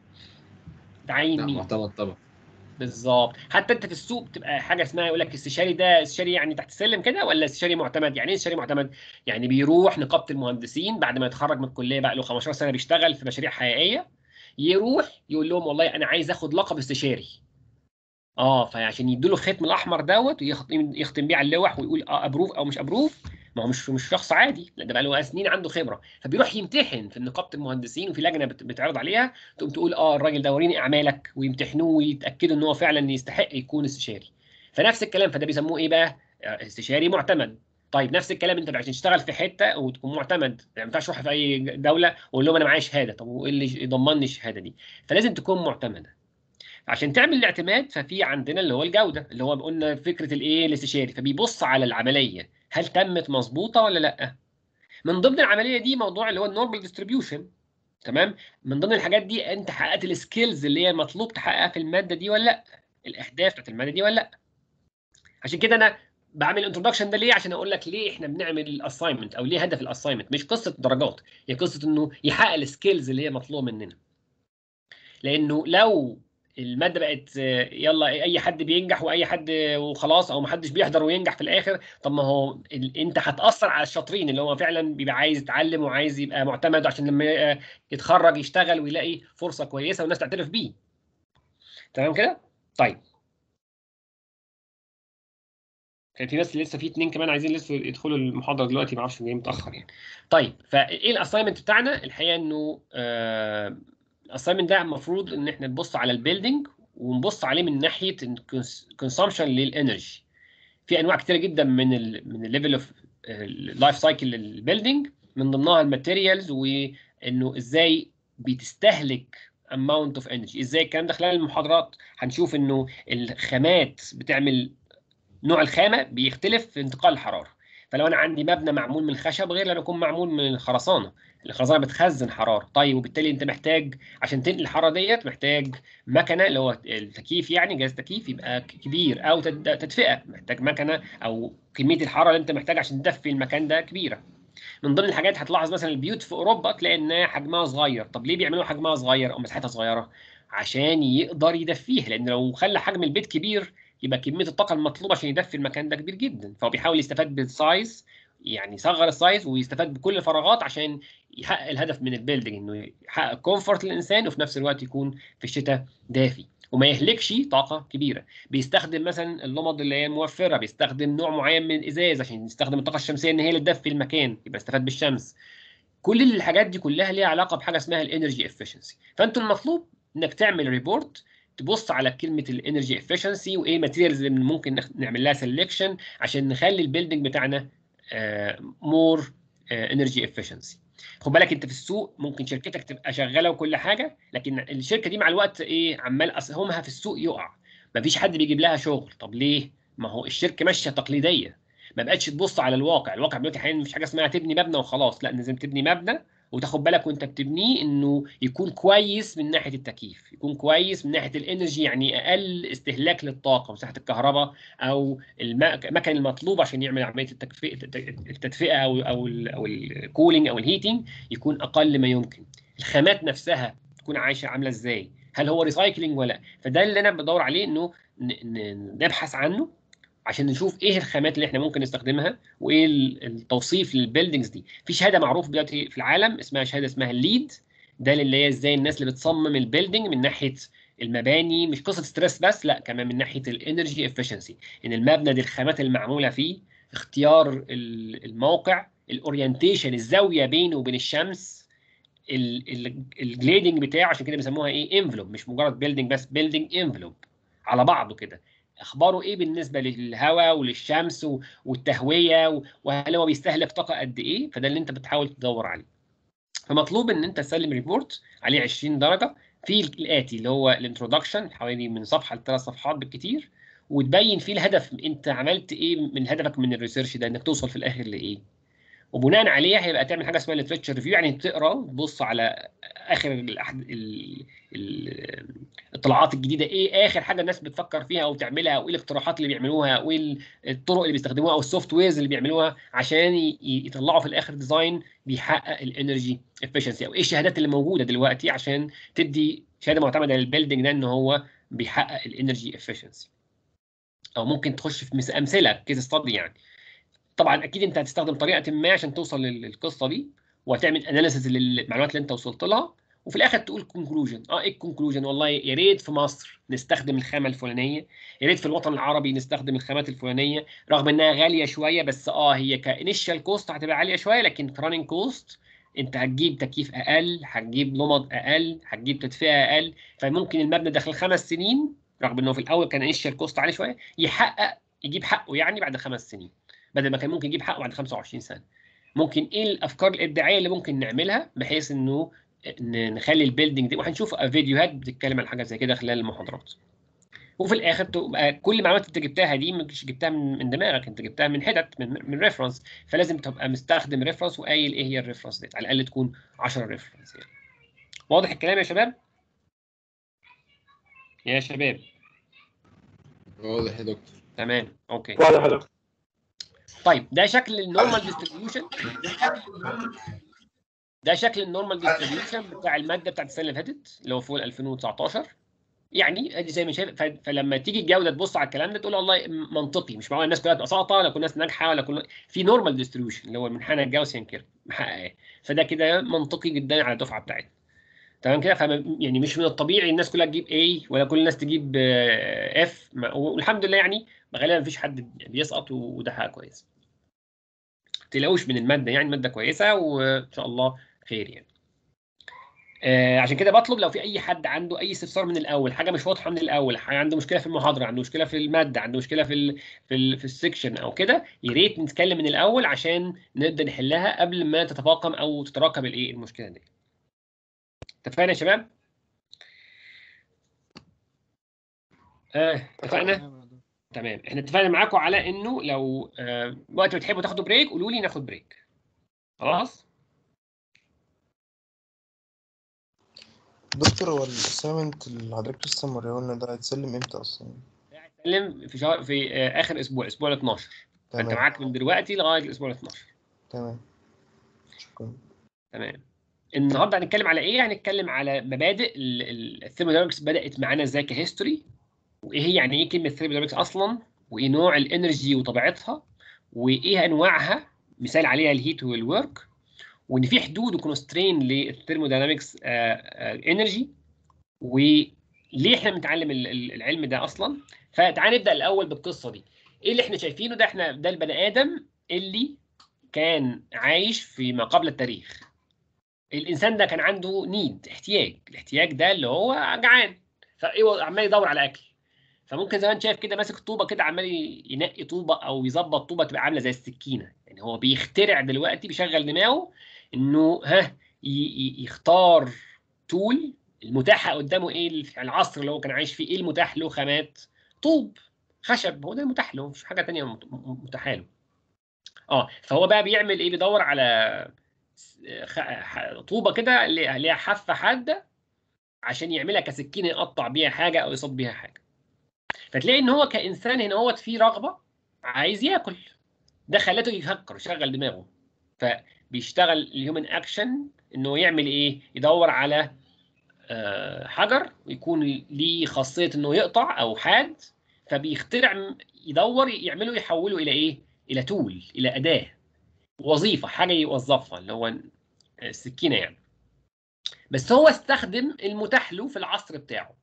تعين لا مين معتمد طبعا بالظبط حتى انت في السوق بتبقى حاجه اسمها يقول لك استشاري ده استشاري يعني تحت السلم كده ولا استشاري معتمد يعني ايه استشاري معتمد يعني بيروح نقابه المهندسين بعد ما يتخرج من الكليه بقى له 15 سنه بيشتغل في مشاريع حقيقيه يروح يقول لهم والله انا عايز اخد لقب استشاري اه فعشان يدوا له الختم الاحمر دوت ويختم يختم بيه على اللوح ويقول اه ابروف او مش ابروف ما هو مش مش شخص عادي لا ده بقى له سنين عنده خبره فبيروح يمتحن في نقابه المهندسين وفي لجنه بت- بتعرض عليها تقوم تقول اه الراجل ده وريني اعمالك ويمتحنوه ويتاكدوا ان هو فعلا يستحق يكون استشاري فنفس الكلام فده بيسموه ايه بقى آه، استشاري معتمد طيب نفس الكلام انت عشان تشتغل في حته وتكون معتمد يعني ما ينفعش تروح في اي دوله واقول لهم انا معايا شهاده طب وايه اللي يضمنني الشهاده دي فلازم تكون معتمده عشان تعمل الاعتماد ففي عندنا اللي هو الجوده اللي هو قلنا فكره الايه الاستشاري فبيبص على العمليه هل تمت مظبوطه ولا لا من ضمن العمليه دي موضوع اللي هو النورمال ديستريبيوشن تمام من ضمن الحاجات دي انت حققت السكيلز اللي هي مطلوب تحققها في الماده دي ولا لا الاهداف بتاعت الماده دي ولا لا عشان كده انا بعمل الانترودكشن ده ليه عشان اقول لك ليه احنا بنعمل الاساينمنت او ليه هدف الاساينمنت مش قصه درجات هي قصه انه يحقق السكيلز اللي هي مطلوبه مننا لانه لو الماده بقت آه، يلا اي حد بينجح واي حد وخلاص او ما حدش بيحضر وينجح في الاخر طب ما هو ال- انت هتاثر على الشاطرين اللي هو فعلا بيبقى عايز يتعلم وعايز يبقى معتمد عشان لما آه، يتخرج يشتغل ويلاقي فرصه كويسه والناس تعترف بيه تمام كده طيب كان في ناس لسه في اتنين كمان عايزين لسه يدخلوا المحاضره دلوقتي ما اعرفش جاي متاخر يعني طيب فايه الاساينمنت بتاعنا الحقيقه انه آه الاساينمنت ده المفروض ان احنا نبص على البيلدينج ونبص عليه من ناحيه الكونسامشن للانرجي في انواع كتيره جدا من ال من الليفل اوف اللايف سايكل للبيلدينج من ضمنها الماتيريالز وانه ازاي بتستهلك اماونت اوف انرجي ازاي الكلام ده خلال المحاضرات هنشوف انه الخامات بتعمل نوع الخامه بيختلف في انتقال الحراره فلو انا عندي مبنى معمول من الخشب غير لما يكون معمول من الخرسانه الخرسانه بتخزن حراره طيب وبالتالي انت محتاج عشان تنقل الحراره ديت محتاج مكنه اللي هو التكييف يعني جهاز تكييف يبقى كبير او تد- تدفئه محتاج مكنه او كميه الحراره اللي انت محتاج عشان تدفي المكان ده كبيره من ضمن الحاجات هتلاحظ مثلا البيوت في اوروبا تلاقي ان حجمها صغير طب ليه بيعملوا حجمها صغير او مساحتها صغيره عشان يقدر يدفيه لان لو خلى حجم البيت كبير يبقى كميه الطاقه المطلوبه عشان يدفي المكان ده كبير جدا فهو بيحاول يستفاد بالسايز يعني يصغر السايز ويستفاد بكل الفراغات عشان يحقق الهدف من البيلدنج انه يحقق كومفورت للانسان وفي نفس الوقت يكون في الشتاء دافي وما يهلكش طاقه كبيره بيستخدم مثلا اللمض اللي هي موفره بيستخدم نوع معين من الازاز عشان يستخدم الطاقه الشمسيه ان هي اللي تدفي المكان يبقى استفاد بالشمس كل الحاجات دي كلها ليها علاقه بحاجه اسمها الانرجي افشنسي فانتوا المطلوب انك تعمل ريبورت تبص على كلمه الانرجي افشنسي وايه الماتيريالز اللي ممكن نخ- نعمل لها سelection عشان نخلي البيلدنج بتاعنا مور انرجي افشنسي خد بالك انت في السوق ممكن شركتك تبقى شغاله وكل حاجه لكن الشركه دي مع الوقت ايه عمال اسهمها في السوق يقع مفيش حد بيجيب لها شغل طب ليه ما هو الشركه ماشيه تقليديه ما بقتش تبص على الواقع الواقع دلوقتي حاليا مفيش حاجه اسمها تبني مبنى وخلاص لا لازم تبني مبنى وتاخد بالك وانت بتبنيه انه يكون كويس من ناحيه التكييف يكون كويس من ناحيه الانرجي يعني اقل استهلاك للطاقه مساحه الكهرباء او المكن المطلوب عشان يعمل عمليه التكفئه التدفئه او او ال او الكولينج او الهيتنج يكون اقل ما يمكن الخامات نفسها تكون عايشه عامله ازاي هل هو ريسايكلينج ولا لا فده اللي انا بدور عليه انه ن- ن- نبحث عنه عشان نشوف ايه الخامات اللي احنا ممكن نستخدمها وايه ال- التوصيف للبيلدينجز دي في شهاده معروف دلوقتي في العالم اسمها شهاده اسمها الليد ده اللي هي ازاي الناس اللي بتصمم البيلدينج من ناحيه المباني مش قصه ستريس بس لا كمان من ناحيه الانرجي افشنسي ان المبنى دي الخامات المعموله فيه اختيار ال- الموقع الاورينتيشن الزاويه بينه وبين الشمس الجليدنج بتاعه عشان كده بيسموها ايه انفلوب مش مجرد بيلدينج بس بيلدينج انفلوب على بعضه كده اخباره ايه بالنسبه للهواء وللشمس و- والتهويه و- وهل هو بيستهلك طاقه قد ايه فده اللي انت بتحاول تدور عليه فمطلوب ان انت تسلم ريبورت عليه 20 درجه في الاتي اللي هو الانترودكشن حوالي من صفحه لثلاث صفحات بالكتير وتبين فيه الهدف انت عملت ايه من هدفك من الريسيرش ده انك توصل في الاخر لايه وبناء عليه هيبقى تعمل حاجه اسمها ليتريتشر ريفيو يعني تقرا تبص على اخر الأحد... ال... ال... الاطلاعات الجديده ايه اخر حاجه الناس بتفكر فيها او تعملها او ايه الاقتراحات اللي بيعملوها او ايه الطرق اللي بيستخدموها او السوفت ويرز اللي بيعملوها عشان ي... يطلعوا في الاخر ديزاين بيحقق الانرجي افشنسي او ايه الشهادات اللي موجوده دلوقتي عشان تدي شهاده معتمده للبيلدينج ده ان هو بيحقق الانرجي افشنسي او ممكن تخش في مس- امثله كيس ستادي يعني طبعا اكيد انت هتستخدم طريقه ما عشان توصل لل- للقصه دي وهتعمل اناليسيز للمعلومات اللي انت وصلت لها وفي الاخر تقول كونكلوجن اه ايه الكونكلوجن والله يا ريت في مصر نستخدم الخامه الفلانيه يا ريت في الوطن العربي نستخدم الخامات الفلانيه رغم انها غاليه شويه بس اه هي كانيشال كوست هتبقى عاليه شويه لكن كراننج كوست انت هتجيب تكييف اقل هتجيب لمض اقل هتجيب تدفئه اقل فممكن المبنى داخل خمس سنين رغم انه في الاول كان انيشال كوست عالي شويه يحقق يجيب حقه يعني بعد خمس سنين بدل ما كان ممكن يجيب حقه بعد 25 سنه ممكن ايه الافكار الابداعيه اللي ممكن نعملها بحيث انه ن- نخلي البيلدينج دي وهنشوف فيديوهات بتتكلم عن حاجه زي كده خلال المحاضرات وفي الاخر تبقى كل المعلومات اللي انت جبتها دي مش جبتها من من دماغك انت جبتها من حتت من من ريفرنس فلازم تبقى مستخدم ريفرنس وقايل ايه هي الريفرنس دي على الاقل تكون 10 ريفرنس يعني واضح الكلام يا شباب يا شباب واضح يا دكتور تمام اوكي واضح يا دكتور طيب ده شكل النورمال ديستريبيوشن ده شكل النورمال ديستريبيوشن بتاع الماده بتاعت السنه اللي فاتت اللي هو فوق 2019 يعني ادي زي ما شايف ف- فلما تيجي الجوده تبص على الكلام ده تقول والله منطقي مش معقول الناس كلها تبقى ساقطه ولا كل الناس ناجحه ولا كل في نورمال ديستريبيوشن اللي هو المنحنى الجاوسيان كيرف محققاه فده كده منطقي جدا على الدفعه بتاعتنا تمام كده فما يعني مش من الطبيعي الناس كلها تجيب A ولا كل الناس تجيب آه، F ما- والحمد لله يعني غالبا مفيش حد بيسقط وده حاجه كويسه تلاقوش من الماده يعني ماده كويسه وان شاء الله خير يعني آه عشان كده بطلب لو في اي حد عنده اي استفسار من الاول حاجه مش واضحه من الاول حاجة عنده مشكله في المحاضره عنده مشكله في الماده عنده مشكله في ال في ال في السكشن او كده يا ريت نتكلم من الاول عشان نقدر نحلها قبل ما تتفاقم او تتراكم الايه المشكله دي اتفقنا يا شباب اه اتفقنا تمام يا دكتور. تمام احنا اتفقنا معاكم على انه لو آه وقت ما تحبوا تاخدوا بريك قولوا لي ناخد بريك خلاص دكتور هو الاسايمنت اللي حضرتك لسه موريهولنا ده هيتسلم امتى اصلا؟ هنتكلم في شهر في آه اخر اسبوع اسبوع ال 12 فانت تمام معاك من دلوقتي لغايه الاسبوع ال 12 تمام شكرا تمام النهارده هنتكلم على ايه هنتكلم على مبادئ الثيرموداينامكس بدات معانا ازاي كهيستوري وايه هي يعني ايه كلمه ثيرموداينامكس اصلا وايه نوع الانرجي وطبيعتها وايه انواعها مثال عليها الهيت والورك وان في حدود وكونسترين للثيرموداينامكس انرجي وليه احنا بنتعلم ال- ال- العلم ده اصلا فتعال نبدا الاول بالقصه دي ايه اللي احنا شايفينه ده احنا ده البني ادم اللي كان عايش في ما قبل التاريخ الانسان ده كان عنده نيد احتياج الاحتياج ده اللي هو جعان فايه عمال يدور على اكل فممكن زي ما انت شايف كده ماسك طوبه كده عمال ينقي طوبه او يظبط طوبه تبقى عامله زي السكينه يعني هو بيخترع دلوقتي بيشغل دماغه انه ها ي- ي- يختار تول المتاحه قدامه ايه في العصر اللي هو كان عايش فيه ايه المتاح له خامات طوب خشب هو ده المتاح له مش حاجه تانية مت- م- متاحه له اه فهو بقى بيعمل ايه بيدور على خ- ح- طوبه كده اللي ليها حافه حاده عشان يعملها كسكينه يقطع بيها حاجه او يصاب بيها حاجه فتلاقي ان هو كانسان هنا هو فيه رغبه عايز ياكل ده خلته يفكر يشغل دماغه فبيشتغل الهيومن اكشن انه يعمل ايه يدور على آه، حجر يكون ليه خاصيه انه يقطع او حاد فبيخترع م- يدور يعمله يحوله الى ايه الى تول الى اداه وظيفه حاجه يوظفها اللي هو السكينه يعني بس هو استخدم المتاح له في العصر بتاعه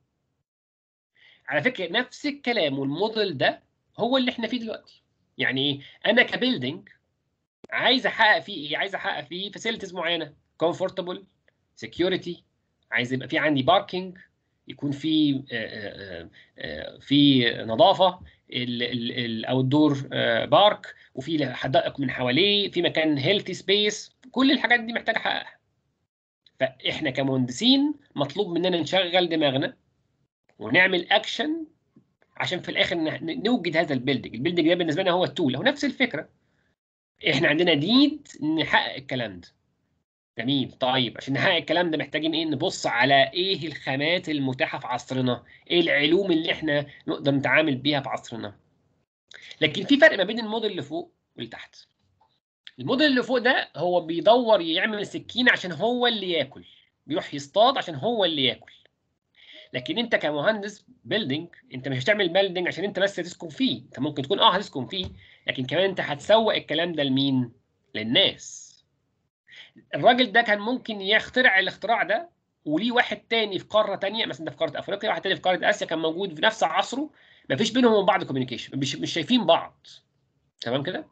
على فكره نفس الكلام والموديل ده هو اللي احنا فيه دلوقتي يعني ايه انا كبيلدينج عايز احقق فيه ايه عايز احقق فيه فاسيلتيز معينه كومفورتبل سكيورتي عايز يبقى في عندي باركينج يكون في آه، آه، آه، في نظافه الاوت دور بارك وفي حدائق من حواليه في مكان هيلثي سبيس كل الحاجات دي محتاجه احققها فاحنا كمهندسين مطلوب مننا نشغل دماغنا ونعمل اكشن عشان في الاخر ن- نوجد هذا البيلدنج البيلدنج ده بالنسبه لنا هو التول هو نفس الفكره احنا عندنا نيد نحقق الكلام ده جميل طيب عشان نحقق الكلام ده محتاجين ايه نبص على ايه الخامات المتاحه في عصرنا ايه العلوم اللي احنا نقدر نتعامل بيها في عصرنا لكن في فرق ما بين الموديل اللي فوق واللي تحت الموديل اللي فوق ده هو بيدور يعمل سكينه عشان هو اللي ياكل بيروح يصطاد عشان هو اللي ياكل لكن انت كمهندس بيلدينج انت مش هتعمل بيلدينج عشان انت بس تسكن فيه انت ممكن تكون اه هتسكن فيه لكن كمان انت هتسوق الكلام ده لمين للناس الراجل ده كان ممكن يخترع الاختراع ده وليه واحد تاني في قاره تانية مثلا ده في قاره افريقيا واحد تاني في قاره اسيا كان موجود في نفس عصره ما فيش بينهم وبين بعض كوميونيكيشن مش مش شايفين بعض تمام كده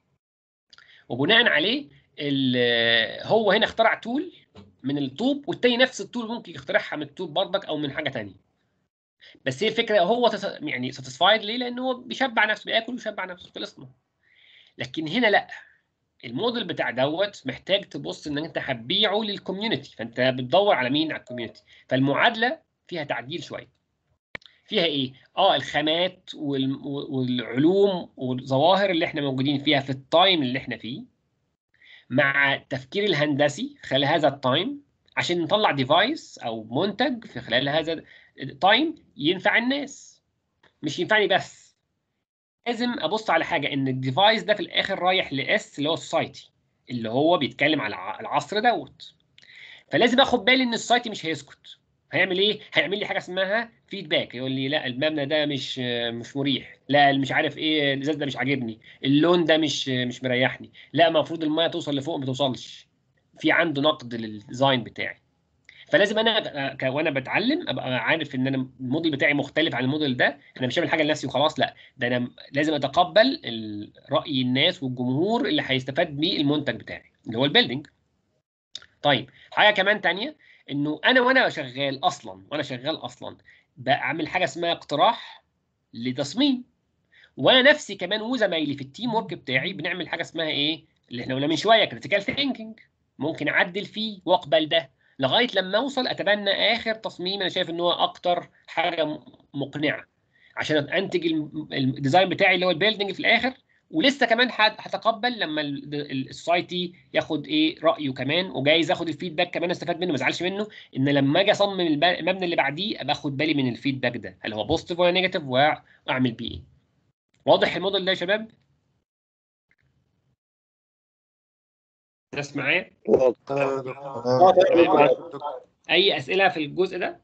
وبناء عليه ال- هو هنا اخترع تول من الطوب والتاني نفس التول ممكن يخترعها من الطوب برضك او من حاجه تانية بس هي الفكره هو تس- يعني ساتيسفايد ليه لان هو بيشبع نفسه بياكل ويشبع نفسه خلصنا لكن هنا لا الموديل بتاع دوت محتاج تبص ان انت هتبيعه للكوميونتي فانت بتدور على مين على الكوميونتي فالمعادله فيها تعديل شويه فيها ايه اه الخامات وال- والعلوم والظواهر اللي احنا موجودين فيها في التايم اللي احنا فيه مع التفكير الهندسي خلال هذا التايم عشان نطلع ديفايس او منتج في خلال هذا التايم ينفع الناس مش ينفعني بس لازم ابص على حاجه ان الديفايس ده في الاخر رايح لاس اللي هو السوسايتي اللي هو بيتكلم على الع- العصر دوت فلازم اخد بالي ان السوسايتي مش هيسكت هيعمل ايه هيعمل لي حاجه اسمها فيدباك يقول لي لا المبنى ده مش مش مريح لا مش عارف ايه الازاز ده مش عاجبني اللون ده مش مش مريحني لا المفروض الميه توصل لفوق ما توصلش في عنده نقد للديزاين بتاعي فلازم انا ك- وانا بتعلم ابقى عارف ان انا الموديل بتاعي مختلف عن الموديل ده انا مش بعمل حاجه لنفسي وخلاص لا ده انا لازم اتقبل ال- راي الناس والجمهور اللي هيستفاد بيه المنتج بتاعي اللي هو البيلدينج طيب حاجه كمان تانية انه انا وانا شغال اصلا وانا شغال اصلا بعمل حاجه اسمها اقتراح لتصميم وانا نفسي كمان وزمايلي في التيم ورك بتاعي بنعمل حاجه اسمها ايه اللي احنا قلنا من شويه كريتيكال ثينكينج ممكن اعدل فيه واقبل ده لغايه لما اوصل اتبنى اخر تصميم انا شايف ان هو اكتر حاجه م- مقنعه عشان انتج الم- الديزاين بتاعي اللي هو البيلدنج في الاخر ولسه كمان هت- هتقبل لما السوسايتي ياخد ايه رايه كمان وجايز اخد الفيدباك كمان استفاد منه ما ازعلش منه ان لما اجي اصمم الب- المبنى اللي بعديه ابقى اخد بالي من الفيدباك ده هل هو بوزيتيف ولا نيجاتيف واعمل بيه ايه واضح الموديل ده يا شباب ناس معايا تمام اي اسئله في الجزء ده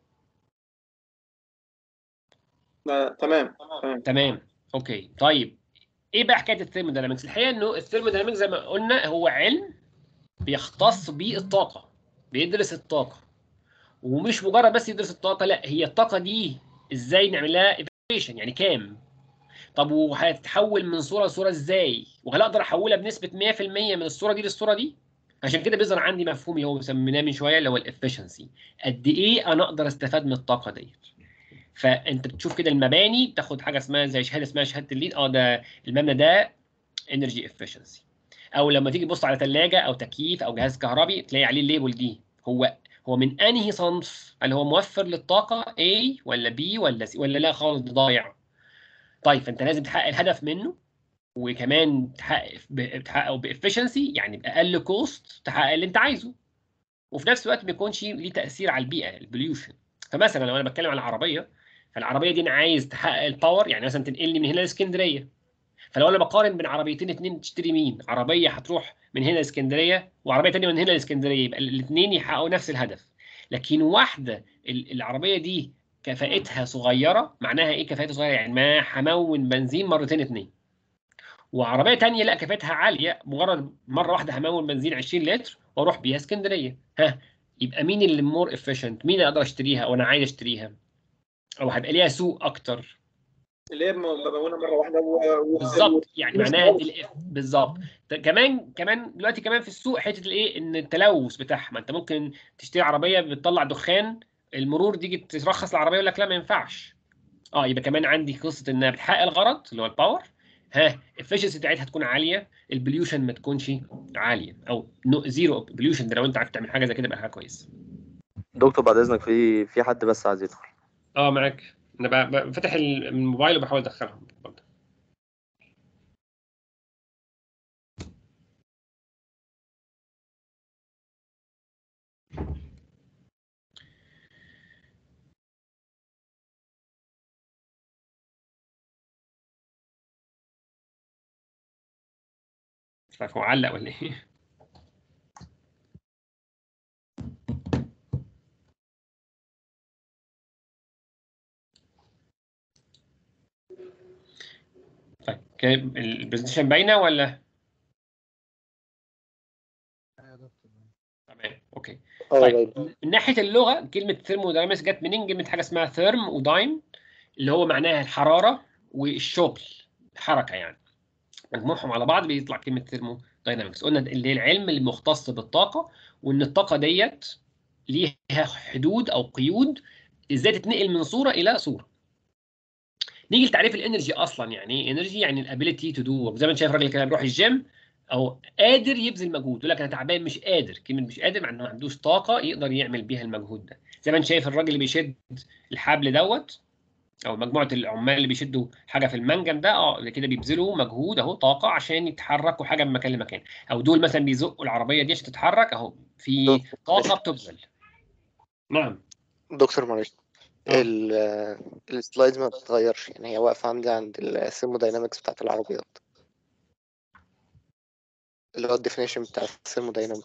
لا، تمام تمام اوكي طيب ايه بقى حكايه الثيرموداينامكس الحقيقه انه الثيرموداينامكس زي ما قلنا هو علم بيختص بالطاقه بيدرس الطاقه ومش مجرد بس يدرس الطاقه لا هي الطاقه دي ازاي نعمل لها ايفالويشن يعني كام طب وهتتحول من صوره لصوره ازاي وهل اقدر احولها بنسبه 100% من الصوره دي للصوره دي عشان كده بيظهر عندي مفهوم اللي هو سميناه من شويه اللي هو الافشنسي قد ايه انا اقدر استفاد من الطاقه ديت فانت بتشوف كده المباني بتاخد حاجه اسمها زي شهاده اسمها شهاده الليد اه ده المبنى ده انرجي افشنسي او لما تيجي تبص على ثلاجه او تكييف او جهاز كهربي تلاقي عليه الليبل دي هو هو من انهي صنف هل هو موفر للطاقه A ولا B ولا C ولا لا خالص ده ضايع طيب فانت لازم تحقق الهدف منه وكمان تحقق ب- تحققه بافشنسي يعني باقل كوست تحقق اللي انت عايزه وفي نفس الوقت ما يكونش ليه تاثير على البيئه البوليوشن فمثلا لو انا بتكلم على عربيه فالعربيه دي انا عايز تحقق الباور يعني مثلا تنقلني من هنا لاسكندريه فلو انا بقارن بين عربيتين اتنين تشتري مين عربيه هتروح من هنا لاسكندريه وعربيه تانية من هنا لاسكندريه يبقى الاثنين يحققوا نفس الهدف لكن واحده ال- العربيه دي كفاءتها صغيره معناها ايه كفاءتها صغيره يعني ما همون بنزين مرتين اتنين وعربيه تانية لا كفاءتها عاليه مجرد مره واحده همون بنزين 20 لتر واروح بيها اسكندريه ها يبقى مين اللي مور افيشنت مين اللي اقدر اشتريها او انا عايز اشتريها او هيبقى ليها سوق اكتر اللي هي مبونه مره واحده و... و... بالظبط يعني مش معناها معروف. دي الإف- بالظبط ت- كمان كمان دلوقتي كمان في السوق حته الايه ان التلوث بتاعها ما انت ممكن تشتري عربيه بتطلع دخان المرور تيجي ترخص العربيه يقول لك لا ما ينفعش اه يبقى كمان عندي قصه انها بتحقق الغرض اللي هو الباور ها الافشنسي بتاعتها تكون عاليه البليوشن ما تكونش عاليه او نو زيرو بليوشن ده لو انت عارف تعمل حاجه زي كده يبقى حاجه كويسه دكتور بعد اذنك في في حد بس عايز يدخل اه معاك انا ب- ب- فاتح الموبايل وبحاول ادخلهم اتفضل. مش عارف هو علق ولا ايه طيب كان البرزنتيشن باينه ولا تمام اوكي اه طيب. طيب. من ناحيه اللغه كلمه ثيرموداينامكس جت منين؟ جت من حاجه اسمها ثيرم ودايم اللي هو معناها الحراره والشغل الحركه يعني مجموعهم على بعض بيطلع كلمه ثيرموداينامكس قلنا اللي هي العلم المختص بالطاقه وان الطاقه ديت ليها حدود او قيود ازاي تتنقل من صوره الى صوره نيجي لتعريف الانرجي اصلا يعني ايه انرجي يعني الابيليتي تو دو زي ما انت شايف الراجل كده بيروح الجيم او قادر يبذل مجهود يقول لك انا تعبان مش قادر كلمه مش قادر معناه ما عندوش طاقه يقدر يعمل بيها المجهود ده زي ما انت شايف الراجل اللي بيشد الحبل دوت او مجموعه العمال اللي بيشدوا حاجه في المنجم ده اه كده بيبذلوا مجهود اهو طاقه عشان يتحركوا حاجه من مكان لمكان او دول مثلا بيزقوا العربيه دي عشان تتحرك اهو في طاقه بتبذل نعم دكتور معلش آه. ال- السلايدز ما بتتغيرش يعني هي واقفة عندي عند الثيرموداينامكس بتاعت العربيات اللي هو الديفينيشن بتاع الثيرموداينامكس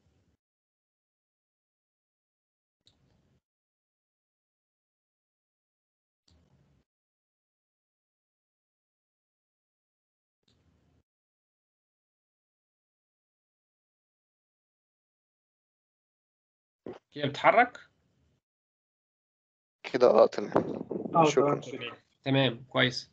كده بتتحرك كده اه تمام اه شكرا تمام. تمام كويس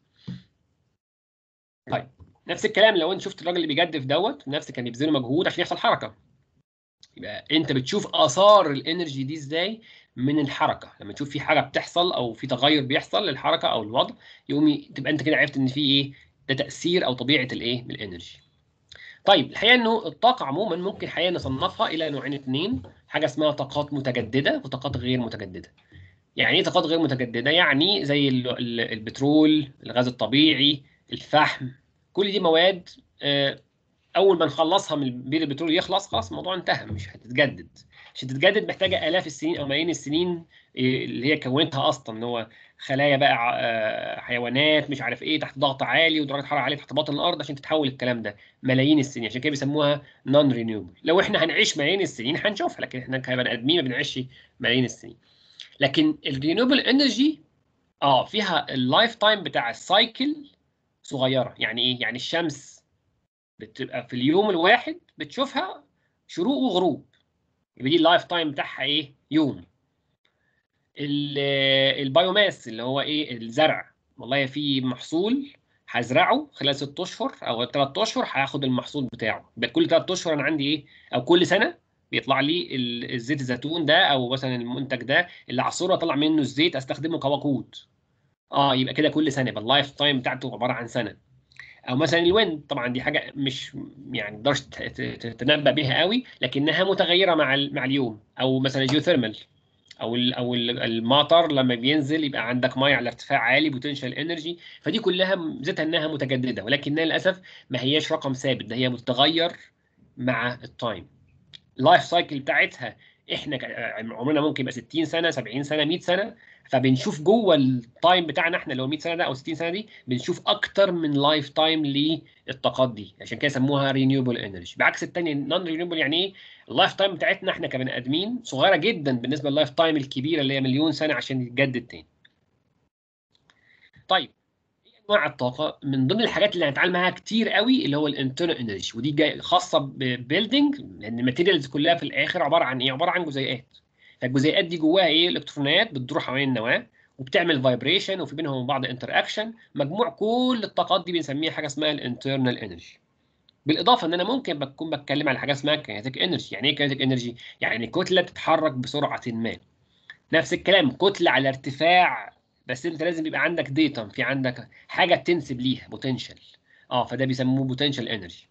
طيب نفس الكلام لو انت شفت الراجل اللي بيجدف دوت نفس كان بيبذل مجهود عشان يحصل حركه يبقى انت بتشوف اثار الانرجي دي ازاي من الحركه لما تشوف في حاجه بتحصل او في تغير بيحصل للحركه او الوضع يقوم ي- تبقى انت كده عرفت ان في ايه ده تاثير او طبيعه الايه الانرجي طيب الحقيقه انه الطاقه عموما ممكن حقيقه نصنفها الى نوعين اثنين حاجه اسمها طاقات متجدده وطاقات غير متجدده يعني ايه طاقات غير متجدده يعني زي ال- ال- البترول الغاز الطبيعي الفحم كل دي مواد آه، اول ما نخلصها من بير البترول يخلص خلاص الموضوع انتهى مش هتتجدد عشان تتجدد محتاجه الاف السنين او ملايين السنين إيه اللي هي كونتها اصلا ان هو خلايا بقى ع- آه، حيوانات مش عارف ايه تحت ضغط عالي ودرجه حراره عاليه تحت باطن الارض عشان تتحول الكلام ده ملايين السنين عشان كده بيسموها نون رينيوبل لو احنا هنعيش ملايين السنين هنشوفها لكن احنا كبني ادمين ما بنعيش ملايين السنين لكن الرينيوبل انرجي اه فيها اللايف تايم بتاع السايكل صغيره يعني ايه يعني الشمس بتبقى في اليوم الواحد بتشوفها شروق وغروب يبقى دي اللايف تايم بتاعها ايه يوم ال- البايوماس اللي هو ايه الزرع والله في محصول هزرعه خلال ست اشهر او ثلاث اشهر هاخد المحصول بتاعه يبقى كل ثلاث اشهر انا عندي ايه او كل سنه بيطلع لي ال- الزيت الزيتون ده او مثلا المنتج ده اللي عصره اطلع منه الزيت استخدمه كوقود اه يبقى كده كل سنه يبقى اللايف تايم بتاعته عباره عن سنه او مثلا الويند طبعا دي حاجه مش يعني مقدرش ت- ت- تتنبأ بيها قوي لكنها متغيره مع ال- مع اليوم او مثلا الجيوثيرمال او ال او ال- المطر لما بينزل يبقى عندك ميه على ارتفاع عالي بوتنشال انرجي فدي كلها ميزتها انها متجدده ولكنها للاسف ما هياش رقم ثابت ده هي بتتغير مع التايم اللايف سايكل بتاعتها احنا ك- عمرنا ممكن يبقى 60 سنه 70 سنه 100 سنه فبنشوف جوه التايم بتاعنا احنا اللي هو 100 سنه ده او 60 سنه دي بنشوف اكتر من لايف تايم للطاقات دي عشان كده سموها رينيوبل انرجي بعكس الثانيه نون رينيوبل يعني ايه اللايف تايم بتاعتنا احنا كبني ادمين صغيره جدا بالنسبه لللايف تايم الكبيره اللي هي مليون سنه عشان يتجدد تاني طيب ايه انواع الطاقه من ضمن الحاجات اللي هنتعامل معاها كتير قوي اللي هو الانترنال انرجي ودي جاي خاصه ببيلدينج لان الماتيريالز كلها في الاخر عباره عن ايه عباره عن جزيئات فالجزيئات دي جواها ايه الالكترونات بتدور حوالين النواه وبتعمل فايبريشن وفي بينهم وبين بعض انتر اكشن مجموع كل الطاقات دي بنسميها حاجه اسمها الانترنال انرجي بالاضافه ان انا ممكن بكون بتكلم على حاجه اسمها كينيتيك انرجي يعني ايه كينيتيك انرجي يعني كتله تتحرك بسرعه ما نفس الكلام كتله على ارتفاع بس انت لازم يبقى عندك ديتم في عندك حاجه تنسب ليها بوتنشال اه فده بيسموه بوتنشال انرجي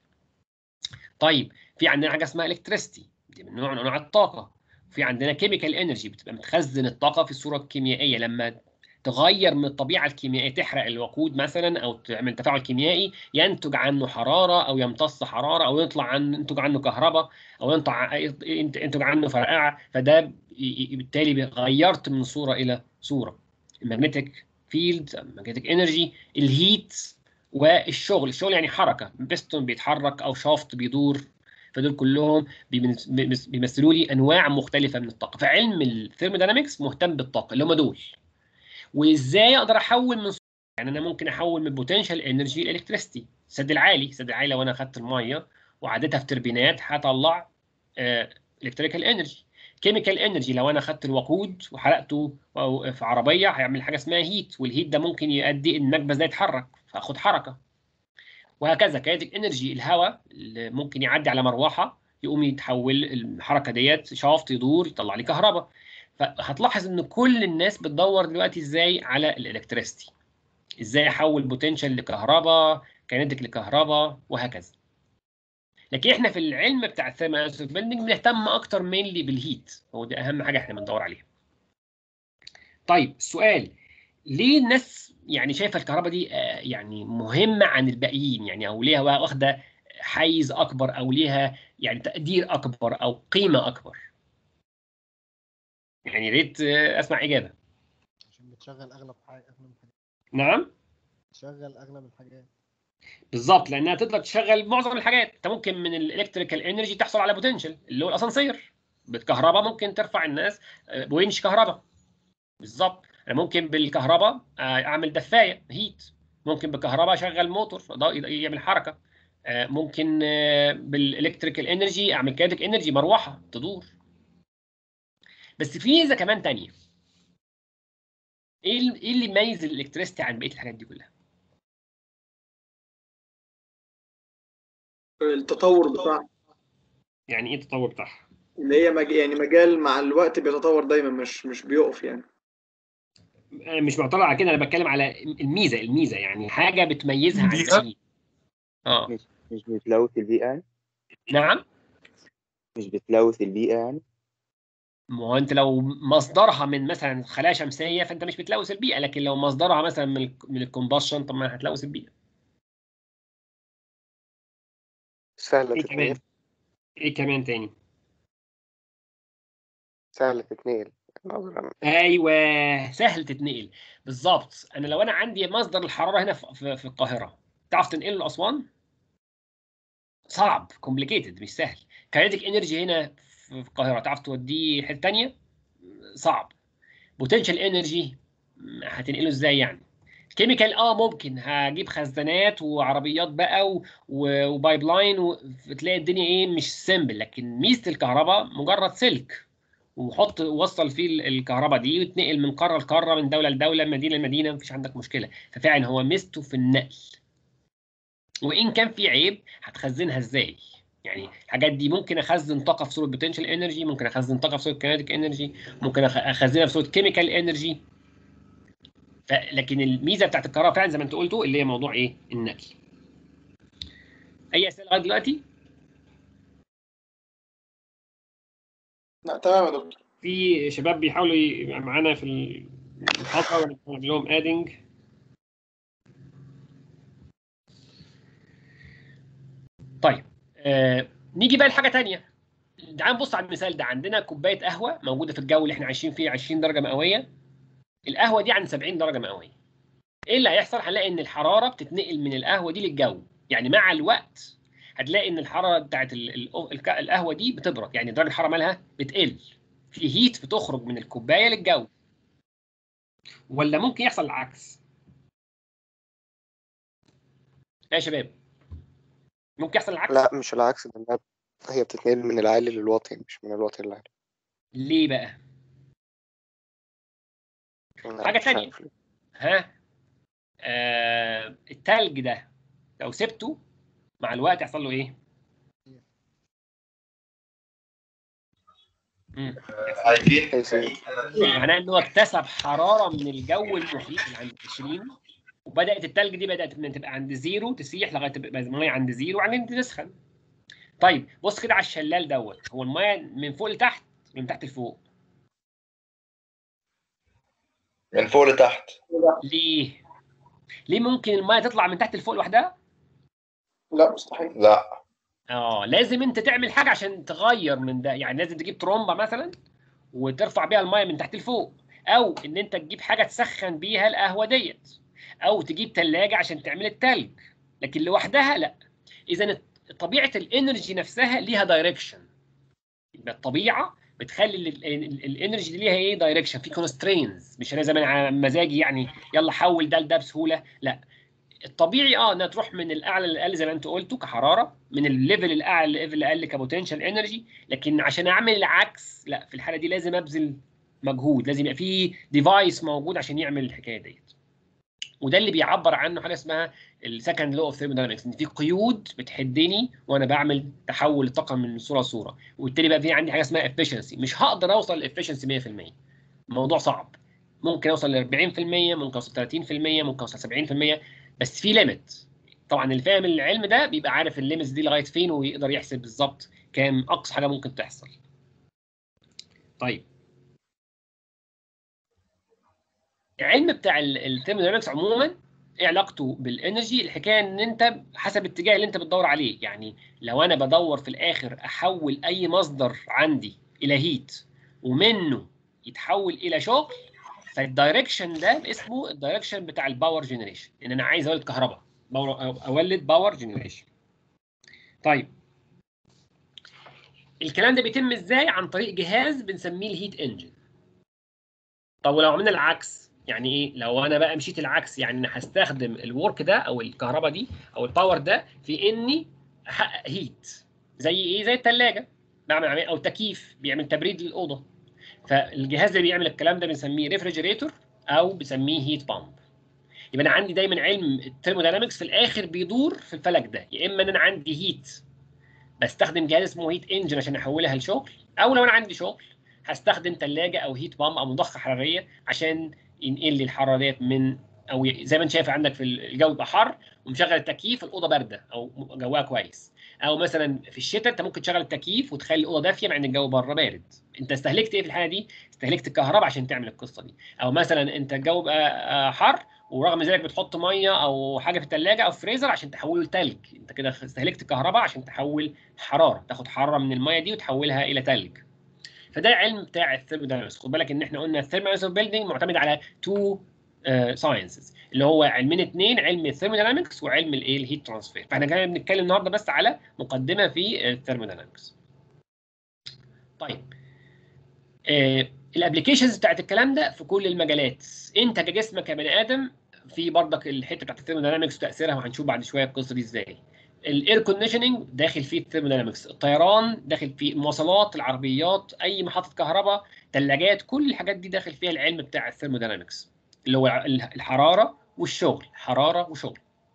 طيب في عندنا حاجه اسمها الكتريستي دي من نوع من انواع الطاقه في عندنا كيميكال انرجي بتبقى متخزن الطاقه في الصوره الكيميائيه لما تغير من الطبيعه الكيميائيه تحرق الوقود مثلا او تعمل تفاعل كيميائي ينتج عنه حراره او يمتص حراره او يطلع عن ينتج عنه كهرباء او ينطع ينتج عنه فرقعه فده بالتالي غيرت من صوره الى صوره المagnetic فيلد magnetic انرجي الهيت والشغل الشغل يعني حركه بيستون بيتحرك او شافت بيدور فدول كلهم بيمثلوا لي انواع مختلفه من الطاقه فعلم الثيرموداينامكس مهتم بالطاقه اللي هم دول وازاي اقدر احول من يعني انا ممكن احول من بوتنشال انرجي لالكتريستي السد العالي السد العالي لو انا اخدت الميه وعديتها في تربينات هطلع الكتريكال انرجي كيميكال انرجي لو انا اخدت الوقود وحرقته في عربيه هيعمل حاجه اسمها هيت والهيت ده ممكن يؤدي ان المكبس ده يتحرك فاخد حركه وهكذا كاينتيك انرجي الهواء اللي ممكن يعدي على مروحه يقوم يتحول الحركه ديت شافت يدور يطلع لي كهرباء فهتلاحظ ان كل الناس بتدور دلوقتي ازاي على الالكتريستي ازاي احول بوتنشال لكهرباء كاينتيك لكهرباء وهكذا لكن احنا في العلم بتاع الثيرمال بيلدينج بنهتم اكتر مينلي بالهيت هو دي اهم حاجه احنا بندور عليها طيب السؤال ليه الناس يعني شايفه الكهرباء دي يعني مهمه عن الباقيين يعني او ليها واخده حيز اكبر او ليها يعني تقدير اكبر او قيمه اكبر يعني يا ريت اسمع اجابه عشان بتشغل اغلب حاجه اغلب الحاجات نعم بتشغل اغلب الحاجات بالظبط لانها تقدر تشغل معظم الحاجات انت ممكن من الالكتريكال انرجي تحصل على بوتنشال اللي هو الاسانسير بالكهرباء ممكن ترفع الناس بوينش كهرباء بالظبط انا ممكن بالكهرباء اعمل دفايه هيت ممكن بالكهرباء اشغل موتور يعمل حركه ممكن بالالكتريكال انرجي اعمل كاينتيك انرجي مروحه تدور بس في ميزه كمان تانية ايه ايه اللي يميز الالكتريستي عن بقيه الحاجات دي كلها التطور بتاعها يعني ايه التطور بتاعها اللي هي مج... يعني مجال مع الوقت بيتطور دايما مش مش بيقف يعني انا مش معترض على كده انا بتكلم على الميزه الميزه يعني حاجه بتميزها عن الباقيين اه مش مش بتلوث البيئة يعني نعم مش بتلوث البيئة يعني ما هو انت لو مصدرها من مثلا خلايا شمسيه فانت مش بتلوث البيئه لكن لو مصدرها مثلا من ال من الكومباشن طب ما هتلوث البيئه سهلة ايه كمان تتنقل ايه كمان تاني سهلة تتنقل نظرا ايوه سهل تتنقل بالظبط انا لو انا عندي مصدر الحراره هنا في, في, في القاهره تعرف تنقله لاسوان صعب كومبليكيتد مش سهل كاينتيك انرجي هنا في القاهره تعرف توديه حته ثانيه صعب بوتنشال انرجي هتنقله ازاي يعني كيميكال اه ممكن هجيب خزانات وعربيات بقى و- و- وبايب لاين وتلاقي الدنيا ايه مش سيمبل لكن ميزه الكهرباء مجرد سلك وحط وصل فيه ال- الكهرباء دي وتنقل من قاره لقاره من دوله لدوله من مدينه لمدينه مفيش عندك مشكله ففعلا هو ميزته في النقل وان كان في عيب هتخزنها ازاي يعني الحاجات دي ممكن اخزن طاقه في صوره بوتنشال انرجي ممكن اخزن طاقه في صوره كينيتيك انرجي ممكن أخ- اخزنها في صوره كيميكال انرجي لكن الميزه بتاعت الكهرباء فعلا زي ما انت قلتوا اللي هي موضوع ايه النقل اي اسئله لغايه دلوقتي لا تمام يا دكتور في شباب بيحاولوا يبقى معانا في المحاضره ونعمل لهم ادنج طيب آه نيجي بقى لحاجه تانية تعال نبص على المثال ده عندنا كوبايه قهوه موجوده في الجو اللي احنا عايشين فيه 20 درجه مئويه القهوه دي عند 70 درجه مئويه ايه اللي هيحصل هنلاقي ان الحراره بتتنقل من القهوه دي للجو يعني مع الوقت هتلاقي ان الحراره بتاعت ال- ال- الك- القهوه دي بتبرد يعني درجه الحراره مالها بتقل في هيت بتخرج من الكوبايه للجو ولا ممكن يحصل العكس يا شباب ممكن يحصل العكس لا مش العكس ده إنها هي بتتنقل من العالي للواطي مش من الواطي للعالي ليه بقى لا، حاجة مش تانية. عارف ليه. ها آه التلج ده لو سبته مع الوقت يحصل له ايه مم. هيسيب. معناه ان هو اكتسب حراره من الجو المحيط اللي عند 20 وبدات التلج دي بدات من تبقى عند زيرو تسيح لغايه تبقى الميه عند زيرو وبعدين تسخن. طيب بص كده على الشلال دوت هو الميه من فوق لتحت ولا من تحت لفوق؟ من فوق لتحت ليه؟ ليه ممكن الميه تطلع من تحت لفوق لوحدها؟ لا مستحيل لا اه لازم انت تعمل حاجه عشان تغير من ده يعني لازم تجيب ترومبه مثلا وترفع بيها الميه من تحت لفوق او ان انت تجيب حاجه تسخن بيها القهوه ديت او تجيب ثلاجه عشان تعمل التلج لكن لوحدها لا اذا طبيعه الانرجي نفسها ليها دايركشن يبقى الطبيعه بتخلي ال- ال- ال- الانرجي دي ليها ايه دايركشن في كونسترينز مش انا زي ما انا على مزاجي يعني يلا حول ده لده بسهوله لا الطبيعي اه انها تروح من الاعلى للاقل زي ما انت قلتوا كحراره من الليفل الاعلى للليفل الاقل كبوتنشال انرجي لكن عشان اعمل العكس لا في الحاله دي لازم ابذل مجهود لازم يبقى في ديفايس موجود عشان يعمل الحكايه ديت وده اللي بيعبر عنه حاجه اسمها السكند لو اوف ثيرموداينامكس ان في قيود بتحدني وانا بعمل تحول الطاقه من صوره لصوره وبالتالي بقى في عندي حاجه اسمها efficiency مش هقدر اوصل للافشنسي 100% الموضوع صعب ممكن اوصل ل 40% ممكن اوصل 30% ممكن اوصل 70% بس في ليميت طبعا اللي فاهم العلم ده بيبقى عارف الليميتس دي لغايه فين ويقدر يحسب بالظبط كام اقصى حاجه ممكن تحصل طيب العلم بتاع الثيرموداينامكس عموما ايه علاقته بالانرجي الحكايه ان انت حسب الاتجاه اللي انت بتدور عليه يعني لو انا بدور في الاخر احول اي مصدر عندي الى هيت ومنه يتحول الى شغل فالدايركشن ده اسمه الدايركشن بتاع الباور جنريشن ان انا عايز اولد كهرباء باور أو- اولد باور جنريشن طيب الكلام ده بيتم ازاي عن طريق جهاز بنسميه الهيت انجن طب ولو عملنا العكس يعني ايه لو انا بقى مشيت العكس يعني انا هستخدم الورك ده او الكهرباء دي او الباور ده في اني احقق هيت زي ايه زي الثلاجه بعمل عمليه او تكييف بيعمل تبريد للاوضه فالجهاز اللي بيعمل الكلام ده بنسميه ريفريجريتور او بنسميه هيت بامب يبقى انا عندي دايما علم الثيرموداينامكس في الاخر بيدور في الفلك ده يا اما ان انا عندي هيت بستخدم جهاز اسمه هيت انجن عشان احولها لشغل او لو انا عندي شغل هستخدم ثلاجه او هيت بامب او مضخه حراريه عشان ينقل لي الحراره ديت من او ي- زي ما انت شايف عندك في الجو يبقى حر ومشغل التكييف الاوضه بارده او جواها كويس او مثلا في الشتاء انت ممكن تشغل التكييف وتخلي الاوضه دافيه مع ان الجو بره بارد انت استهلكت ايه في الحاله دي استهلكت الكهرباء عشان تعمل القصه دي او مثلا انت الجو بقى آه، حر ورغم ذلك بتحط ميه او حاجه في الثلاجه او فريزر عشان تحوله لتلج انت كده استهلكت الكهرباء عشان تحول حراره تاخد حراره من الميه دي وتحولها الى تلج فده علم بتاع الثيرموداينامكس خد بالك ان احنا قلنا الثيرموداينامكس اوف بيلدينج معتمد على تو ساينسز اللي هو علمين اثنين علم الثيرموداينامكس وعلم الايه الهيت ترانسفير فاحنا جاي بنتكلم النهارده بس على مقدمه في الثيرموداينامكس طيب آه الابلكيشنز بتاعت الكلام ده في كل المجالات انت كجسمك يا بني ادم في برضك الحته بتاعت الثيرموداينامكس وتاثيرها وهنشوف بعد شويه القصه دي ازاي الاير كونديشننج داخل فيه الثيرموداينامكس الطيران داخل فيه المواصلات العربيات اي محطه كهرباء ثلاجات كل الحاجات دي داخل فيها العلم بتاع الثيرموداينامكس اللي هو الحراره والشغل حراره وشغل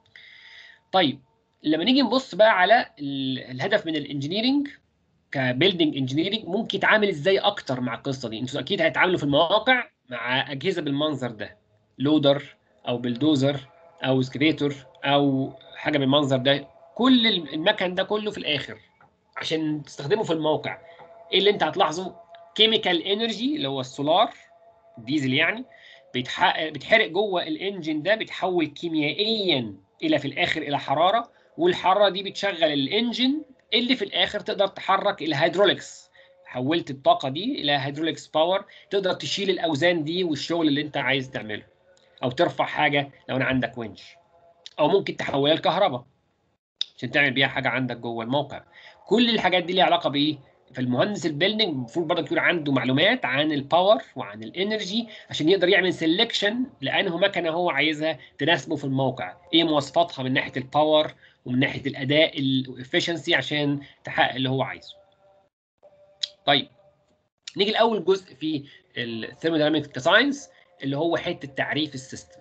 طيب لما نيجي نبص بقى على ال- الهدف من الانجينيرنج كبيلدينج انجينيرنج ممكن يتعامل ازاي اكتر مع القصه دي انتوا اكيد هتتعاملوا في المواقع مع اجهزه بالمنظر ده لودر او بلدوزر او اسكفيتور او حاجه بالمنظر ده كل المكن ده كله في الاخر عشان تستخدمه في الموقع ايه اللي انت هتلاحظه كيميكال انرجي اللي هو السولار الديزل يعني بيتحقق بيتحرق جوه الانجن ده بيتحول كيميائيا الى في الاخر الى حراره والحراره دي بتشغل الانجن اللي في الاخر تقدر تحرك الهيدروليكس حولت الطاقه دي الى هيدروليكس باور تقدر تشيل الاوزان دي والشغل اللي انت عايز تعمله او ترفع حاجه لو انا عندك ونش او ممكن تحولها لكهرباء عشان تعمل بيها حاجه عندك جوه الموقع كل الحاجات دي ليها علاقه بايه فالمهندس البيلدنج المفروض برضه يكون عنده معلومات عن الباور وعن الانرجي عشان يقدر يعمل سelection لانه مكنه هو عايزها تناسبه في الموقع ايه مواصفاتها من ناحيه الباور ومن ناحيه الاداء الافشنسي عشان تحقق اللي هو عايزه طيب نيجي لاول جزء في الثيرمودايناميك كساينس اللي هو حته تعريف السيستم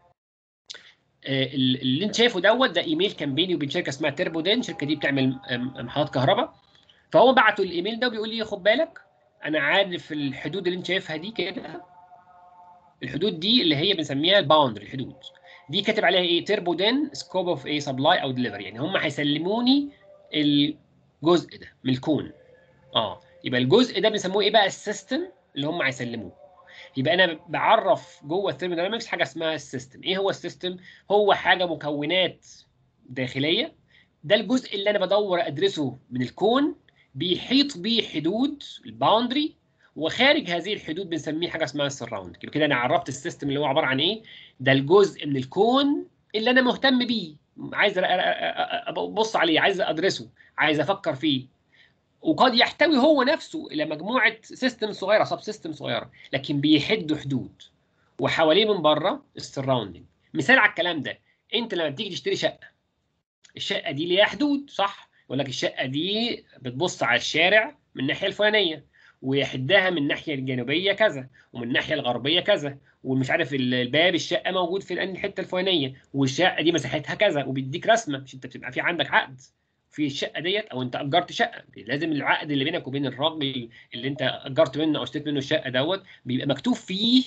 آه، اللي انت شايفه دوت ده ايميل كان بيني وبين شركه اسمها تربودين الشركه دي بتعمل آم، محطات كهرباء فهو بعتوا الايميل ده وبيقول لي خد بالك انا عارف الحدود اللي انت شايفها دي كده الحدود دي اللي هي بنسميها الباوندري الحدود دي كاتب عليها ايه تربودين سكوب اوف ايه سبلاي او ديليفري يعني هم هيسلموني الجزء ده من الكون اه يبقى الجزء ده بيسموه ايه بقى السيستم اللي هم هيسلموه يبقى انا بعرف جوه الثيرموداينامكس حاجه اسمها السيستم ايه هو السيستم هو حاجه مكونات داخليه ده الجزء اللي انا بدور ادرسه من الكون بيحيط بيه حدود الباوندري وخارج هذه الحدود بنسميه حاجه اسمها السراوند يبقى كده انا عرفت السيستم اللي هو عباره عن ايه ده الجزء من الكون اللي انا مهتم بيه عايز أ- أ- أ- ابص عليه عايز ادرسه عايز افكر فيه وقد يحتوي هو نفسه الى مجموعه سيستم صغيره سب سيستم صغيره لكن بيحدوا حدود وحواليه من بره السراوندنج مثال على الكلام ده انت لما بتيجي تشتري شقه الشقه دي ليها حدود صح يقول لك الشقه دي بتبص على الشارع من الناحيه الفلانيه ويحدها من الناحيه الجنوبيه كذا ومن الناحيه الغربيه كذا ومش عارف ال- الباب الشقه موجود في الحته الفلانيه والشقه دي مساحتها كذا وبيديك رسمه مش انت بتبقى في عندك عقد في الشقه ديت او انت اجرت شقه لازم العقد اللي بينك وبين الراجل اللي انت اجرت منه او اشتريت منه الشقه دوت بيبقى مكتوب فيه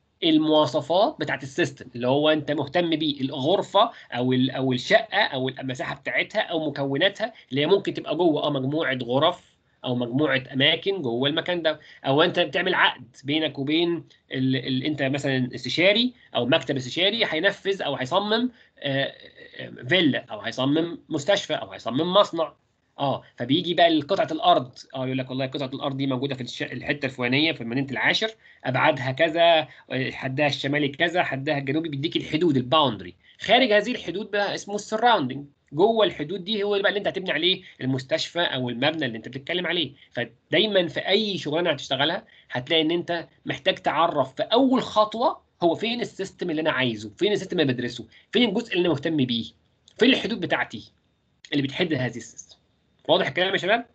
المواصفات بتاعت السيستم اللي هو انت مهتم بيه الغرفه او ال- او الشقه او المساحه بتاعتها او مكوناتها اللي هي ممكن تبقى جوه اه مجموعه غرف او مجموعه اماكن جوه المكان ده او انت بتعمل عقد بينك وبين ال... ال... انت مثلا استشاري او مكتب استشاري هينفذ او هيصمم آه، آه، فيلا او هيصمم مستشفى او هيصمم مصنع اه فبيجي بقى لقطعه الارض اه يقول لك والله قطعه الارض دي موجوده في الش... الحته الفلانيه في مدينه العاشر ابعادها كذا آه، حدها الشمالي كذا حدها الجنوبي بيديك الحدود الباوندري خارج هذه الحدود بقى اسمه السراوندنج جوه الحدود دي هو بقى اللي انت هتبني عليه المستشفى او المبنى اللي انت بتتكلم عليه فدايما في اي شغلانه هتشتغلها هتلاقي ان انت محتاج تعرف في اول خطوه هو فين السيستم اللي انا عايزه فين السيستم اللي بدرسه فين الجزء اللي انا مهتم بيه فين الحدود بتاعتي اللي بتحد هذه السيستم واضح الكلام يا شباب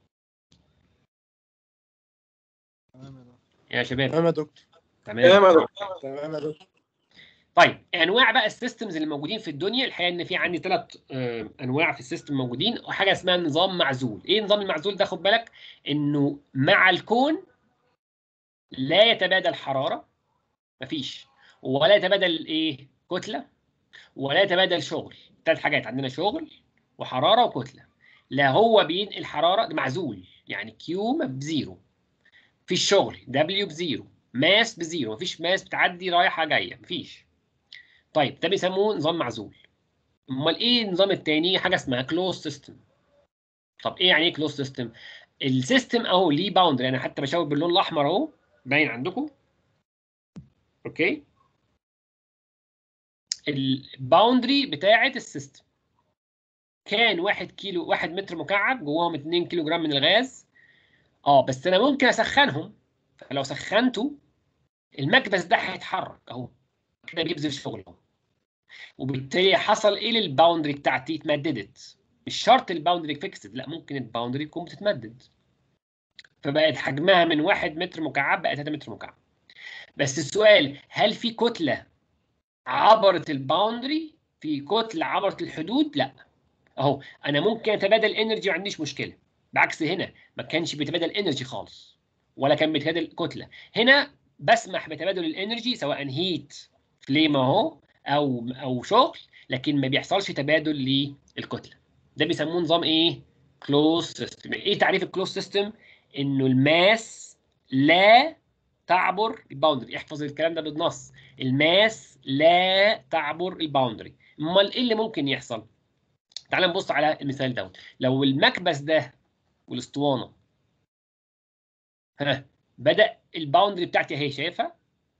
تمام يا دكتور يا شباب تمام يا دكتور تمام تمام يا دكتور تمام يا دكتور طيب انواع بقى السيستمز اللي موجودين في الدنيا الحقيقه ان في عندي ثلاث انواع في السيستم موجودين وحاجه اسمها نظام معزول ايه نظام المعزول ده خد بالك انه مع الكون لا يتبادل حراره مفيش ولا يتبادل ايه كتله ولا يتبادل شغل ثلاث حاجات عندنا شغل وحراره وكتله لا هو بينقل حراره ده معزول يعني كيو بزيرو في الشغل دبليو بزيرو ماس بزيرو مفيش ماس بتعدي رايحه جايه مفيش طيب ده بيسموه نظام معزول امال ايه النظام التاني حاجه اسمها كلوز سيستم طب ايه يعني ايه كلوز سيستم السيستم اهو ليه باوندري انا حتى بشاور باللون الاحمر اهو باين عندكم اوكي الباوندري بتاعه السيستم كان 1 كيلو 1 متر مكعب جواهم 2 كيلو جرام من الغاز اه بس انا ممكن اسخنهم فلو سخنته المكبس ده هيتحرك اهو كده بيبذل شغل اهو وبالتالي حصل ايه للباوندري بتاعتي اتمددت مش شرط الباوندري فيكسد لا ممكن الباوندري تكون بتتمدد فبقت حجمها من 1 متر مكعب بقى 3 متر مكعب بس السؤال هل في كتله عبرت الباوندري في كتله عبرت الحدود لا اهو انا ممكن اتبادل انرجي ما عنديش مشكله بعكس هنا ما كانش بيتبادل انرجي خالص ولا كان بيتبادل كتله هنا بسمح بتبادل الانرجي سواء هيت فليم اهو او او شغل لكن ما بيحصلش تبادل للكتله ده بيسموه نظام ايه كلوز سيستم ايه تعريف الكلوز سيستم انه الماس لا تعبر الباوندري احفظ الكلام ده بالنص الماس لا تعبر الباوندري امال ايه اللي ممكن يحصل تعال نبص على المثال دوت لو المكبس ده والاسطوانه ها بدا الباوندري بتاعتي اهي شايفها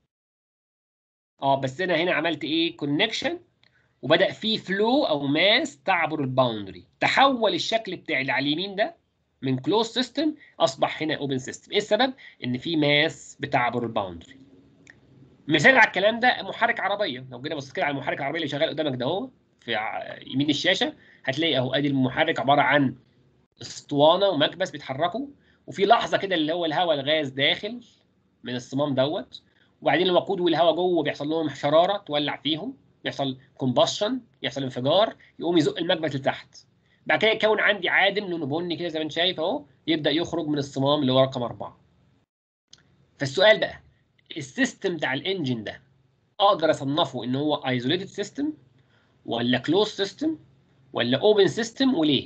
اه بس انا هنا عملت ايه كونكشن وبدا في فلو او ماس تعبر الباوندري تحول الشكل بتاعي اللي على اليمين ده من كلوز سيستم اصبح هنا اوبن سيستم ايه السبب ان في ماس بتعبر الباوندري مثال على الكلام ده محرك عربيه لو جينا بصيت كده على المحرك العربيه اللي شغال قدامك ده اهو في ع- يمين الشاشه هتلاقي اهو ادي المحرك عباره عن اسطوانه ومكبس بيتحركوا وفي لحظه كده اللي هو الهواء الغاز داخل من الصمام دوت وبعدين الوقود والهواء جوه بيحصل لهم شراره تولع فيهم يحصل كومبشن يحصل انفجار يقوم يزق المكبس لتحت بعد كده يكون عندي عادم لونه بني كده زي ما انت شايف اهو يبدا يخرج من الصمام اللي هو رقم أربعة فالسؤال بقى السيستم بتاع الانجن ده اقدر اصنفه ان هو ايزوليتد سيستم ولا كلوز سيستم ولا اوبن سيستم وليه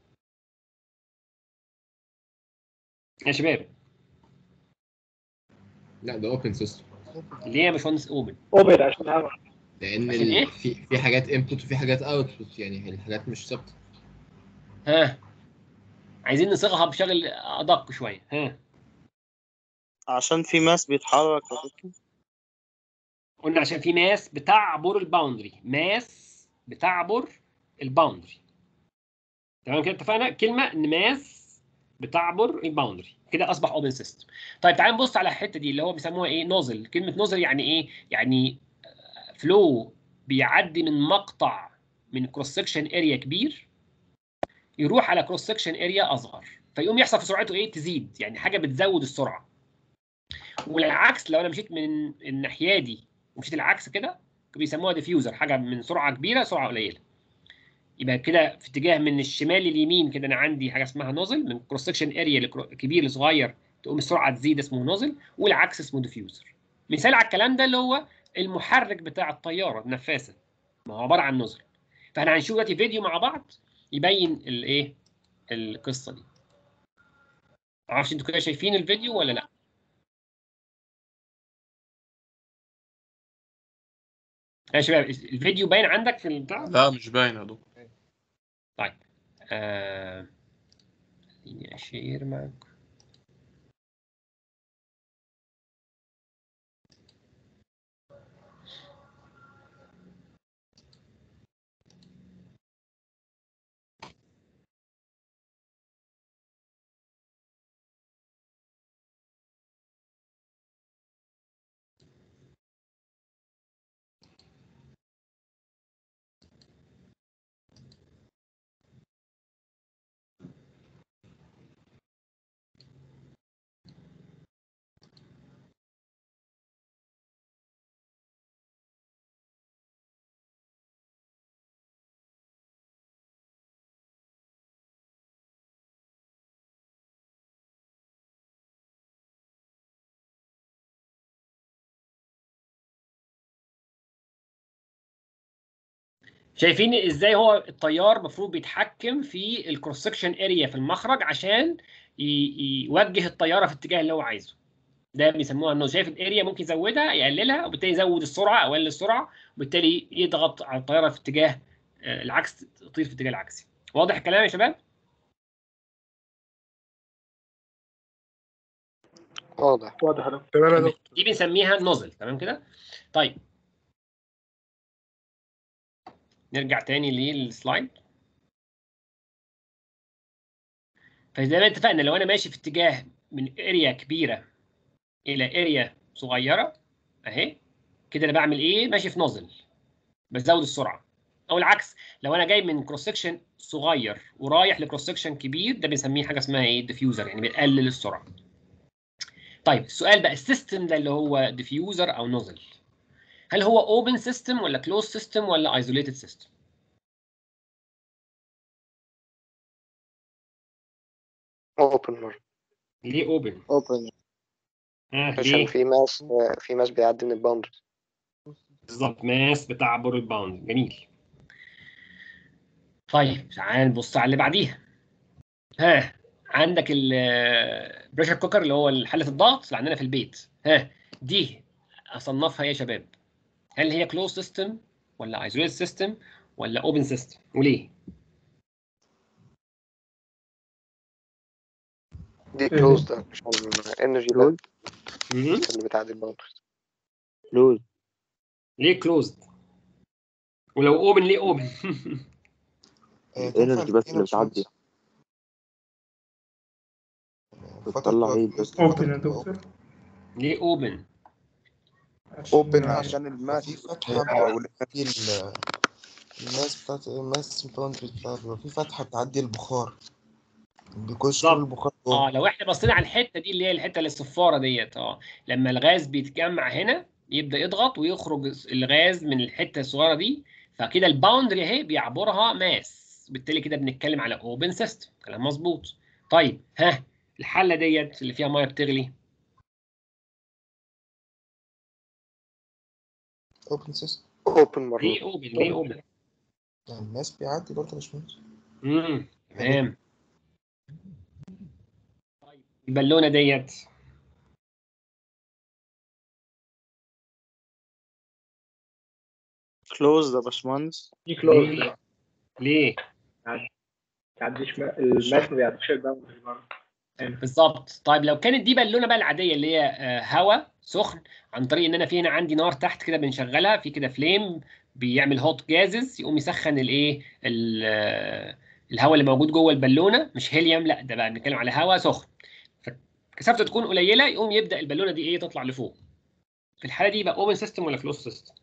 يا شباب لا ده اوبن سيستم ليه يا باشمهندس اوبن اوبن عشان هوا لان عشان إيه؟ ال... في في حاجات انبوت وفي حاجات اوتبوت يعني الحاجات مش ثابته ها عايزين نصيغها بشكل ادق شويه ها عشان في ماس بيتحرك يا دكتور. قلنا عشان في ماس بتعبر الباوندري ماس بتعبر الباوندري تمام كده اتفقنا كلمه ان ماس بتعبر الباوندري كده اصبح اوبن سيستم طيب تعال نبص على الحته دي اللي هو بيسموها ايه نوزل كلمه نوزل يعني ايه يعني فلو بيعدي من مقطع من كروس سكشن اريا كبير يروح على كروس سكشن اريا اصغر فيقوم يحصل في سرعته ايه تزيد يعني حاجه بتزود السرعه والعكس لو انا مشيت من الناحيه دي ومشيت العكس كده بيسموها ديفيوزر حاجه من سرعه كبيره سرعه قليله يبقى كده في اتجاه من الشمال لليمين كده انا عندي حاجه اسمها نوزل من كروس سكشن اريا كبير لصغير تقوم السرعه تزيد اسمه نوزل والعكس اسمه ديفيوزر مثال على الكلام ده اللي هو المحرك بتاع الطياره النفاثه ما هو عباره عن نوزل فاحنا هنشوف دلوقتي فيديو مع بعض يبين الايه القصه دي معرفش انتوا كده شايفين الفيديو ولا لا يا شباب الفيديو باين عندك في البتاع لا مش باين يا دكتور طيب آه... خليني اشير معاكم شايفين ازاي هو الطيار المفروض بيتحكم في الكروس سكشن اريا في المخرج عشان ي- يوجه الطياره في الاتجاه اللي هو عايزه ده بيسموها انه شايف الاريا ممكن يزودها يقللها وبالتالي يزود السرعه او يقلل السرعه وبالتالي يضغط على الطياره في اتجاه آه، العكس تطير في الاتجاه العكسي واضح الكلام يا شباب واضح واضح يا دكتور تمام يا دكتور دي بنسميها نوزل تمام كده طيب نرجع تاني للسلايد فزي ما اتفقنا لو انا ماشي في اتجاه من اريا كبيره الى اريا صغيره اهي كده انا بعمل ايه ماشي في نوزل بزود السرعه او العكس لو انا جاي من كروس سكشن صغير ورايح لكروس سكشن كبير ده بنسميه حاجه اسمها ايه ديفيوزر يعني بيقلل السرعه طيب السؤال بقى السيستم ده اللي هو ديفيوزر او نوزل هل هو اوبن سيستم ولا كلوز سيستم ولا ايزوليتد سيستم اوبن ليه اوبن اوبن ها عشان ليه في ماس في ماس بيعدي من الباوندري بالظبط ماس بتعبر الباوند جميل طيب تعال نبص على اللي بعديها ها عندك البريشر كوكر اللي هو حله الضغط اللي عندنا في البيت ها دي اصنفها يا شباب هل هي كلوز سيستم ولا ايزوليتد سيستم ولا اوبن سيستم وليه دي كلوز ده عشان انرجي كلوز مهم. اللي بتعدي الباوندري كلوز ليه كلوزد ولو اوبن ليه اوبن هي تنفع الانرجي بس الاتنين اللي يا باشمهندس؟ بتعدي بتطلع ايه بس اوبن يا دكتور ليه اوبن اوبن عشان الماس في فتحة او في ال- الماس بتاعت الماس باوندري بتاعت بيبقى في فتحة بتعدي البخار بيخش كل البخار جوه اه لو احنا بصينا على الحته دي اللي هي الحته اللي الصفاره ديت اه لما الغاز بيتجمع هنا يبدا يضغط ويخرج الغاز من الحته الصغيره دي فكده الباوندري اهي بيعبرها ماس بالتالي كده بنتكلم على اوبن سيستم كلام مظبوط طيب ها الحله ديت اللي فيها ميه بتغلي اوبن سيستم اوبن مرة ليه اوبن ليه اوبن الماس بيعدي برضه يا باشمهندس امم تمام طيب البالونه ديت كلوز ده باشمهندس دي كلوز ليه؟ ليه ما تعديش ما- الماس ما بيعديش الباوندري برضه بالظبط طيب لو كانت دي بالونه بقى العاديه اللي هي آه، هواء سخن عن طريق ان انا في هنا عندي نار تحت كده بنشغلها في كده فليم بيعمل هوت جازز يقوم يسخن الايه ال- آه، الهواء اللي موجود جوه البالونه مش هيليوم لا ده بقى بنتكلم على هواء سخن فكثافته تكون قليله يقوم يبدا البالونه دي ايه تطلع لفوق في الحاله دي يبقى اوبن سيستم ولا كلوز سيستم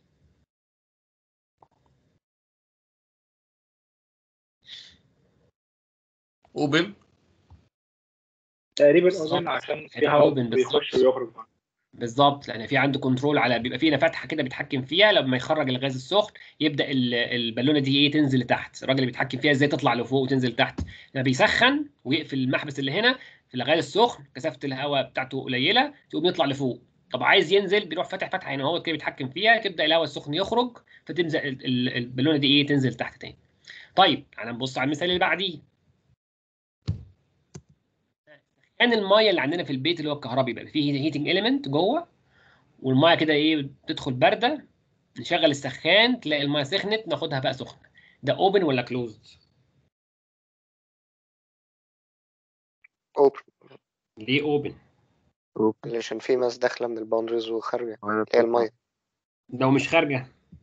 اوبن تقريبا بالظبط. اوبن عشان في هيبقى هواء open بيخش بالظبط. ويخرج بالظبط لان في عنده كنترول على بيبقى في هنا فتحه كده بيتحكم فيها لما يخرج الغاز السخن يبدا ال- البالونه دي ايه تنزل لتحت الراجل اللي بيتحكم فيها ازاي تطلع لفوق وتنزل لتحت لما بيسخن ويقفل المحبس اللي هنا في الغاز السخن كثافه الهواء بتاعته قليله تقوم يطلع لفوق طب عايز ينزل بيروح فاتح فتحه هنا هو كده بيتحكم فيها تبدا الهواء السخن يخرج فتنزل ال- ال- البالونه دي ايه تنزل تحت تاني طيب تعالى نبص على المثال اللي بعديه كان المايه اللي عندنا في البيت اللي هو الكهربي بقى فيه هيتنج اليمنت جوه والميه كده ايه بتدخل بارده نشغل السخان تلاقي الميه سخنت ناخدها بقى سخنه ده اوبن ولا كلوزد اوبن ليه اوبن علشان في ماس داخلة من الباوندريز وخارجة هي المية لو مش خارجه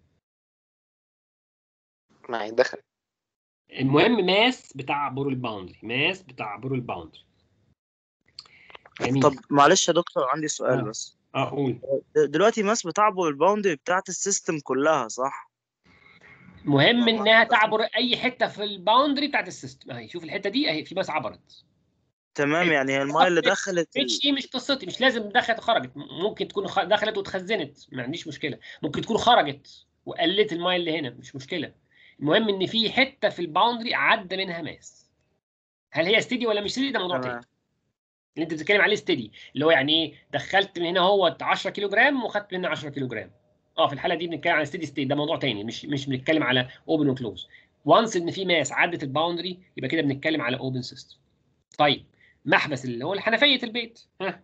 ما هي دخلت المهم ماس بتعبر الباوندري ماس بتعبر الباوندري جميل طب معلش يا دكتور عندي سؤال آه. بس اقول د- دلوقتي ماس بتعبر الباوندري بتاعت السيستم كلها صح؟ مهم انها تعبر اي حته في الباوندري بتاعت السيستم اهي شوف الحته دي اهي في ماس عبرت تمام يعني هي المايه اللي دخلت ال- مش دي مش قصتي مش لازم دخلت وخرجت ممكن تكون خ- دخلت واتخزنت ما عنديش مشكله ممكن تكون خرجت وقلت المايه اللي هنا مش مشكله المهم ان في حته في الباوندري عدى منها ماس هل هي ستيدي ولا مش ستيدي ده موضوع تمام. تاني اللي انت بتتكلم عليه ستيدي اللي هو يعني ايه دخلت من هنا هو 10 كيلو جرام وخدت من هنا 10 كيلو جرام اه في الحاله دي بنتكلم على ستيدي ستيت ده موضوع تاني مش مش بنتكلم على اوبن وكلوز وانس ان في ماس عدت الباوندري يبقى كده بنتكلم على اوبن سيستم طيب محبس اللي هو حنفيه البيت ها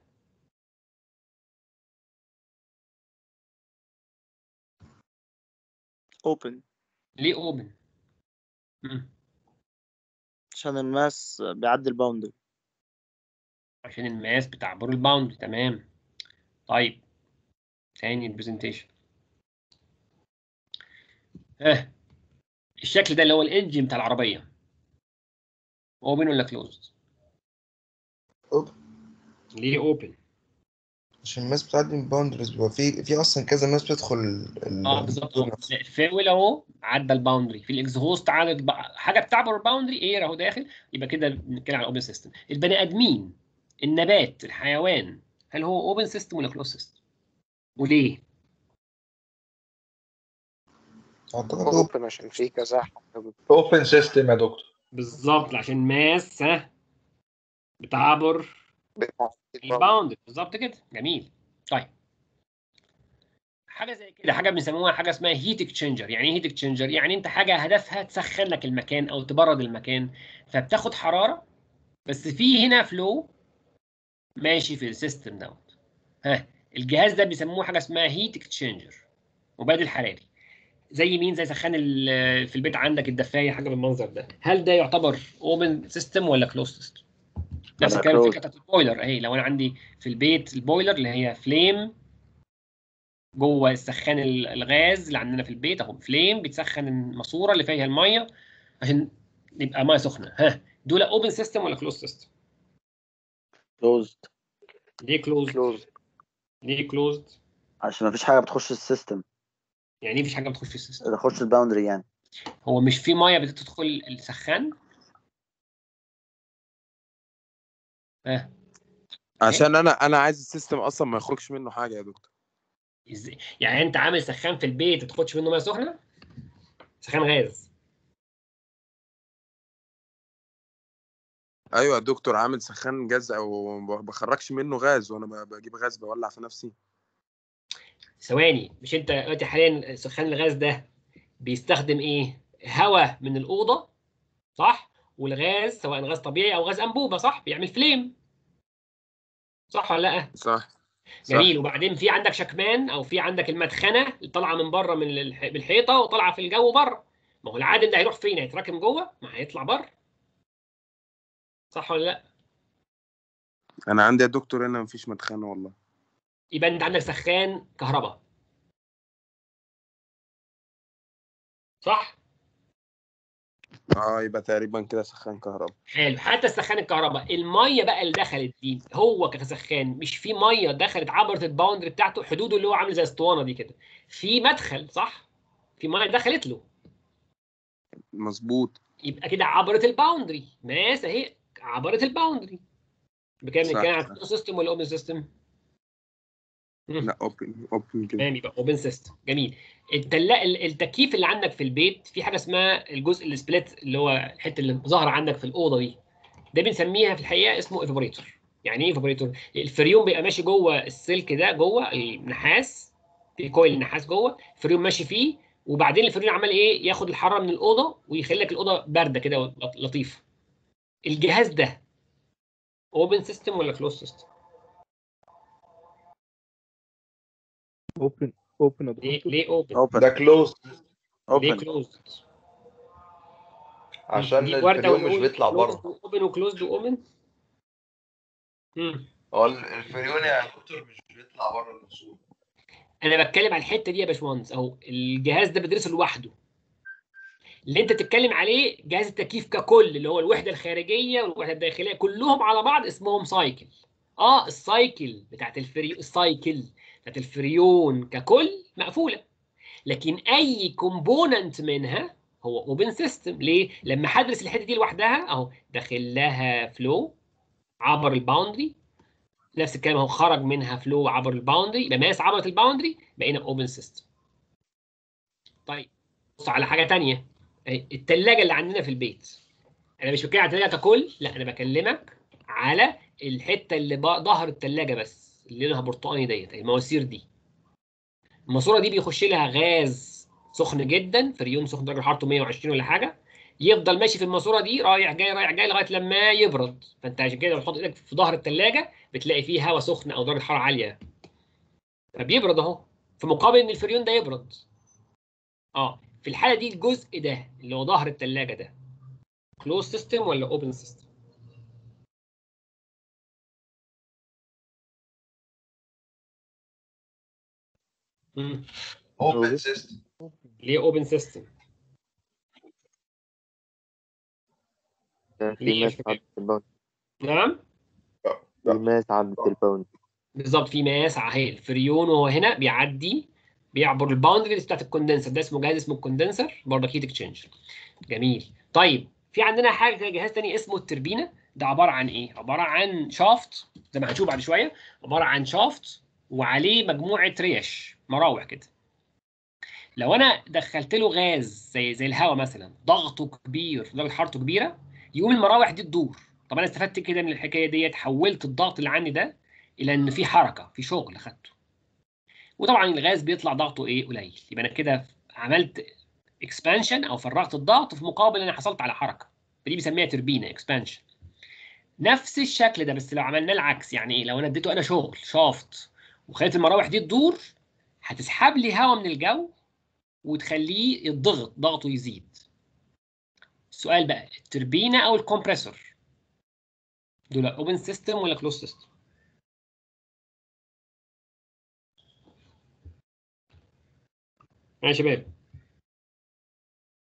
اوبن ليه اوبن عشان الماس بيعدي الباوندري عشان الماس بتعبر الباوندري تمام طيب تاني البرزنتيشن ها الشكل ده اللي هو الانجن بتاع العربيه اوبن ولا كلوزد اوبن ليه اوبن عشان الماس بتعدي من باوندريز بيبقى في في اصلا كذا ماس بتدخل ال- ال- اه بالظبط الدور نفسه. الفيول اهو عدى الباوندري في الاكزهوست عدد الب- حاجه بتعبر الباوندري اير اهو داخل يبقى كده بنتكلم على اوبن سيستم البني ادمين النبات الحيوان هل هو اوبن سيستم ولا كلوز سيستم وليه اعتقد اوبن اوبن عشان في كذا حاجة اوبن سيستم يا دكتور بالظبط عشان ماس ها بتعبر بتاعت الباوندري بالظبط كده جميل طيب حاجه زي كده حاجه بنسموها حاجه اسمها هيت اكسشينجر يعني ايه هيت اكسشينجر يعني انت حاجه هدفها تسخن لك المكان او تبرد المكان فبتاخد حراره بس في هنا فلو ماشي في السيستم دوت ها الجهاز ده بيسموه حاجه اسمها هيت اكسشينجر مبادل حراري زي مين زي سخان ال- في البيت عندك الدفايه حاجه بالمنظر ده هل ده يعتبر اوبن سيستم ولا كلوز سيستم نفس لا، الكلام closed. الفكره بتاعت البويلر اهي لو انا عندي في البيت البويلر اللي هي فليم جوه السخان ال- الغاز اللي عندنا في البيت اهو فليم بتسخن الماسوره اللي فيها الميه عشان يبقى ميه سخنه ها دول اوبن سيستم ولا كلوز سيستم كلوزد ليه كلوزد ليه كلوزد عشان مفيش حاجه بتخش السيستم يعني ايه مفيش حاجه بتخش السيستم تخش الباوندري يعني هو مش في ميه بتدخل السخان اه عشان انا انا عايز السيستم اصلا ما يخرجش منه حاجه يا دكتور ازاي يعني انت عامل سخان في البيت ما تاخدش منه ميه سخنه سخان غاز ايوه يا دكتور عامل سخان جاز او ما بخرجش منه غاز وانا ب- بجيب غاز بولع في نفسي ثواني مش انت دلوقتي حاليا سخان الغاز ده بيستخدم ايه هواء من الاوضه صح والغاز سواء غاز طبيعي او غاز انبوبه صح بيعمل فليم صح ولا لا صح جميل وبعدين في عندك شكمان او في عندك المدخنه اللي طالعه من بره من الح- من الحيطه وطالعه في الجو بره ما هو العادم ده هيروح فين هيتراكم جوه ما هيطلع بره صح ولا لا انا عندي يا دكتور هنا مفيش مدخنه والله يبقى انت عندك سخان كهرباء صح اه يبقى تقريبا كده سخان كهرباء حلو حتى السخان الكهرباء الميه بقى اللي دخلت دي هو كسخان مش في ميه دخلت عبرت الباوندري بتاعته حدوده اللي هو عامل زي اسطوانه دي كده في مدخل صح في ميه دخلت له مظبوط يبقى كده عبرت الباوندري ماس اهي عبرت الباوندري بكام صح، بنتكلم على صح. فلو سيستم ولا اوبن سيستم؟ لا اوبن اوبن كده تمام يبقى اوبن سيستم جميل التلا... ال- التكييف اللي عندك في البيت في حاجه اسمها الجزء السبليت اللي هو الحته اللي ظاهره عندك في الاوضه دي ده بنسميها في الحقيقه اسمه ايفابوريتور يعني ايه ايفابوريتور الفريون بيبقى ماشي جوه السلك ده جوه النحاس في كويل النحاس جوه الفريون ماشي فيه وبعدين الفريون عمال ايه ياخد الحراره من الاوضه ويخلي لك الاوضه بارده كده ولط- لطيفه الجهاز ده اوبن سيستم ولا كلوز سيستم اوبن اوبن ليه ليه اوبن ده كلوز ليه كلوز عشان دي وردة الفريون مش ونقول بيطلع closed بره واوبن وكلوزد واوبن هو ال- الفريون يا دكتور مش بيطلع بره الماسوره انا بتكلم على الحته دي يا باشمهندس اهو الجهاز ده بدرسه لوحده اللي انت بتتكلم عليه جهاز التكييف ككل اللي هو الوحده الخارجيه والوحده الداخليه كلهم على بعض اسمهم سايكل اه السايكل بتاعت الفريون السايكل بتاعت الفريون ككل مقفوله لكن اي كومبوننت منها هو اوبن سيستم ليه لما هدرس الحته دي لوحدها اهو داخل لها فلو عبر الباوندري نفس الكلام اهو خرج منها فلو عبر الباوندري يبقى ماس عبرت الباوندري بقينا اوبن سيستم طيب بص على حاجه تانية أهي التلاجة اللي عندنا في البيت انا مش بتكلم على التلاجة ككل لا انا بكلمك على الحته اللي بقى ظهر التلاجة بس اللي لونها برتقاني ديت المواسير دي الماسوره دي بيخش لها غاز سخن جدا فريون سخن درجه حرارته 120 ولا حاجه يفضل ماشي في الماسوره دي رايح جاي رايح جاي لغايه لما يبرد فانت عشان كده لو تحط ايدك في ظهر الثلاجه بتلاقي فيه هواء سخن او درجه حراره عاليه فبيبرد اهو في مقابل ان الفريون ده يبرد اه في الحاله دي الجزء ده اللي هو ظهر الثلاجه ده كلوز سيستم ولا اوبن سيستم اوبن سيستم ليه اوبن سيستم في ليه ماس عدت الباوند نعم في ماس عدت الباوند بالظبط في ماس اهي الفريون وهو هنا بيعدي بيعبر الباوندريز بتاعت الكوندنسر ده اسمه جهاز اسمه الكوندنسر برضه هيت اكسشينج جميل طيب في عندنا حاجه كده جهاز تاني اسمه التربينه ده عباره عن ايه عباره عن شافت زي ما هنشوف بعد شويه عباره عن شافت وعليه مجموعه ريش مراوح كده لو انا دخلت له غاز زي زي الهواء مثلا ضغطه كبير درجه حرارته كبيره يقوم المراوح دي تدور طب انا استفدت كده من الحكايه ديت حولت الضغط اللي عندي ده الى ان في حركه في شغل خدته وطبعا الغاز بيطلع ضغطه ايه قليل يبقى انا كده عملت اكسبانشن او فرغت الضغط في مقابل انا حصلت على حركه فدي بنسميها تربينه اكسبانشن نفس الشكل ده بس لو عملناه العكس يعني ايه لو انا اديته انا شغل شافت وخليت المراوح دي تدور هتسحب لي هواء من الجو وتخليه يضغط ضغطه يزيد السؤال بقى التربينه او الكمبريسور دول اوبن سيستم ولا كلوز سيستم يا شباب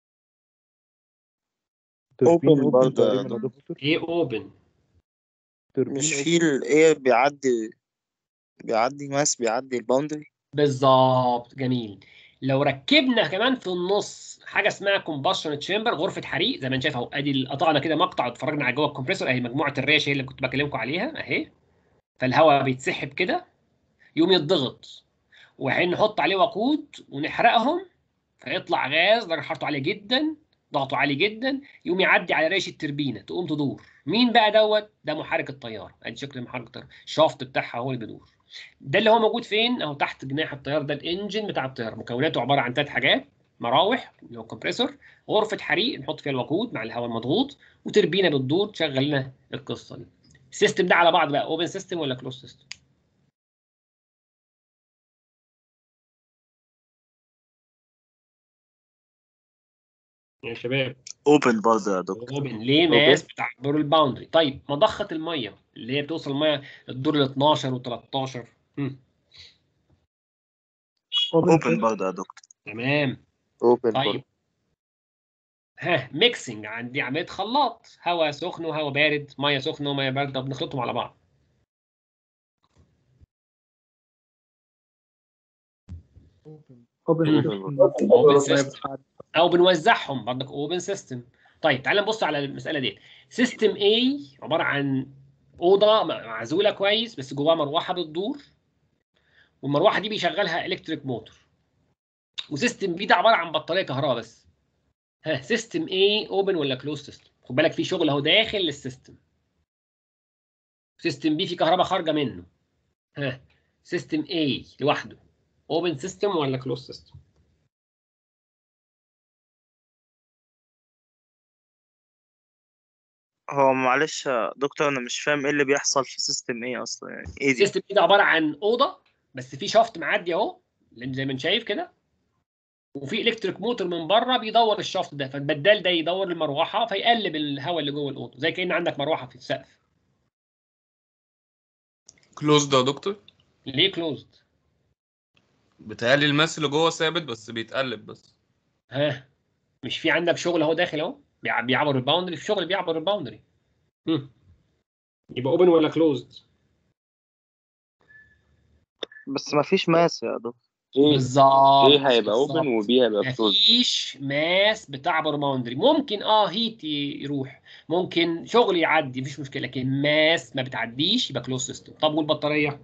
اوبن برضه يا تقريبا يا دكتور ايه اوبن التوربين مش open. في الايه بيعدي بيعدي ماس بيعدي الباوندري بالظبط جميل لو ركبنا كمان في النص حاجه اسمها كومباشن تشامبر غرفه حريق زي ما انت شايف اهو ادي قطعنا كده مقطع واتفرجنا على جوه الكمبريسور اهي مجموعه الريش هي اللي كنت بكلمكم عليها اهي فالهواء بيتسحب كده يقوم يتضغط وحين نحط عليه وقود ونحرقهم فيطلع غاز درجه حرارته عاليه جدا ضغطه عالي جدا يقوم يعدي على ريش التربينه تقوم تدور مين بقى دوت ده محرك الطياره ادي شكل محرك الطياره الشافت بتاعها هو اللي بيدور ده اللي هو موجود فين اهو تحت جناح الطيار ده الانجن بتاع الطياره مكوناته عباره عن ثلاث حاجات مراوح اللي هو كومبريسور غرفه حريق نحط فيها الوقود مع الهواء المضغوط وتربينه بتدور تشغل لنا القصه دي السيستم ده على بعض بقى اوبن سيستم ولا كلوز سيستم يا شباب اوبن برضه يا دكتور اوبن ليه ماس بتعبر الباوندري طيب مضخه الميه اللي هي بتوصل الميه للدور ال 12 و 13 اوبن برضه يا دكتور تمام اوبن طيب ها ميكسنج عندي عمليه خلاط هواء سخن وهواء بارد ميه سخنه وميه بارده بنخلطهم على بعض اوبن سيستم او بنوزعهم برضك اوبن سيستم طيب تعال نبص على المساله دي سيستم A عباره عن اوضه معزوله كويس بس جواها مروحه بتدور والمروحه دي بيشغلها الكتريك موتور وسيستم بي ده عباره عن بطاريه كهرباء بس ها سيستم A اوبن ولا كلوز سيستم خد بالك في شغل اهو داخل السيستم سيستم بي في كهرباء خارجه منه ها سيستم A لوحده اوبن سيستم ولا كلوز سيستم هو معلش يا دكتور انا مش فاهم ايه اللي بيحصل في سيستم ايه اصلا يعني ايه دي السيستم ده عباره عن اوضه بس في شافت معدي اهو لان زي ما انت شايف كده وفي الكتريك موتور من بره بيدور الشافت ده فالبدال ده يدور المروحه فيقلب الهواء اللي جوه الاوضه زي كان عندك مروحه في السقف كلوزد يا دكتور ليه كلوزد بيتهيألي الماس اللي جوه ثابت بس بيتقلب بس ها مش في عندك شغل اهو داخل اهو بيع- بيعبر الباوندري في شغل بيعبر الباوندري هم. يبقى اوبن ولا كلوزد بس ما فيش ماس يا دكتور بالظبط ايه هيبقى اوبن وبي هيبقى كلوز مفيش ماس بتعبر باوندري ممكن اه هيت ي- يروح ممكن شغل يعدي مفيش مشكله لكن ماس ما بتعديش يبقى كلوز سيستم طب والبطاريه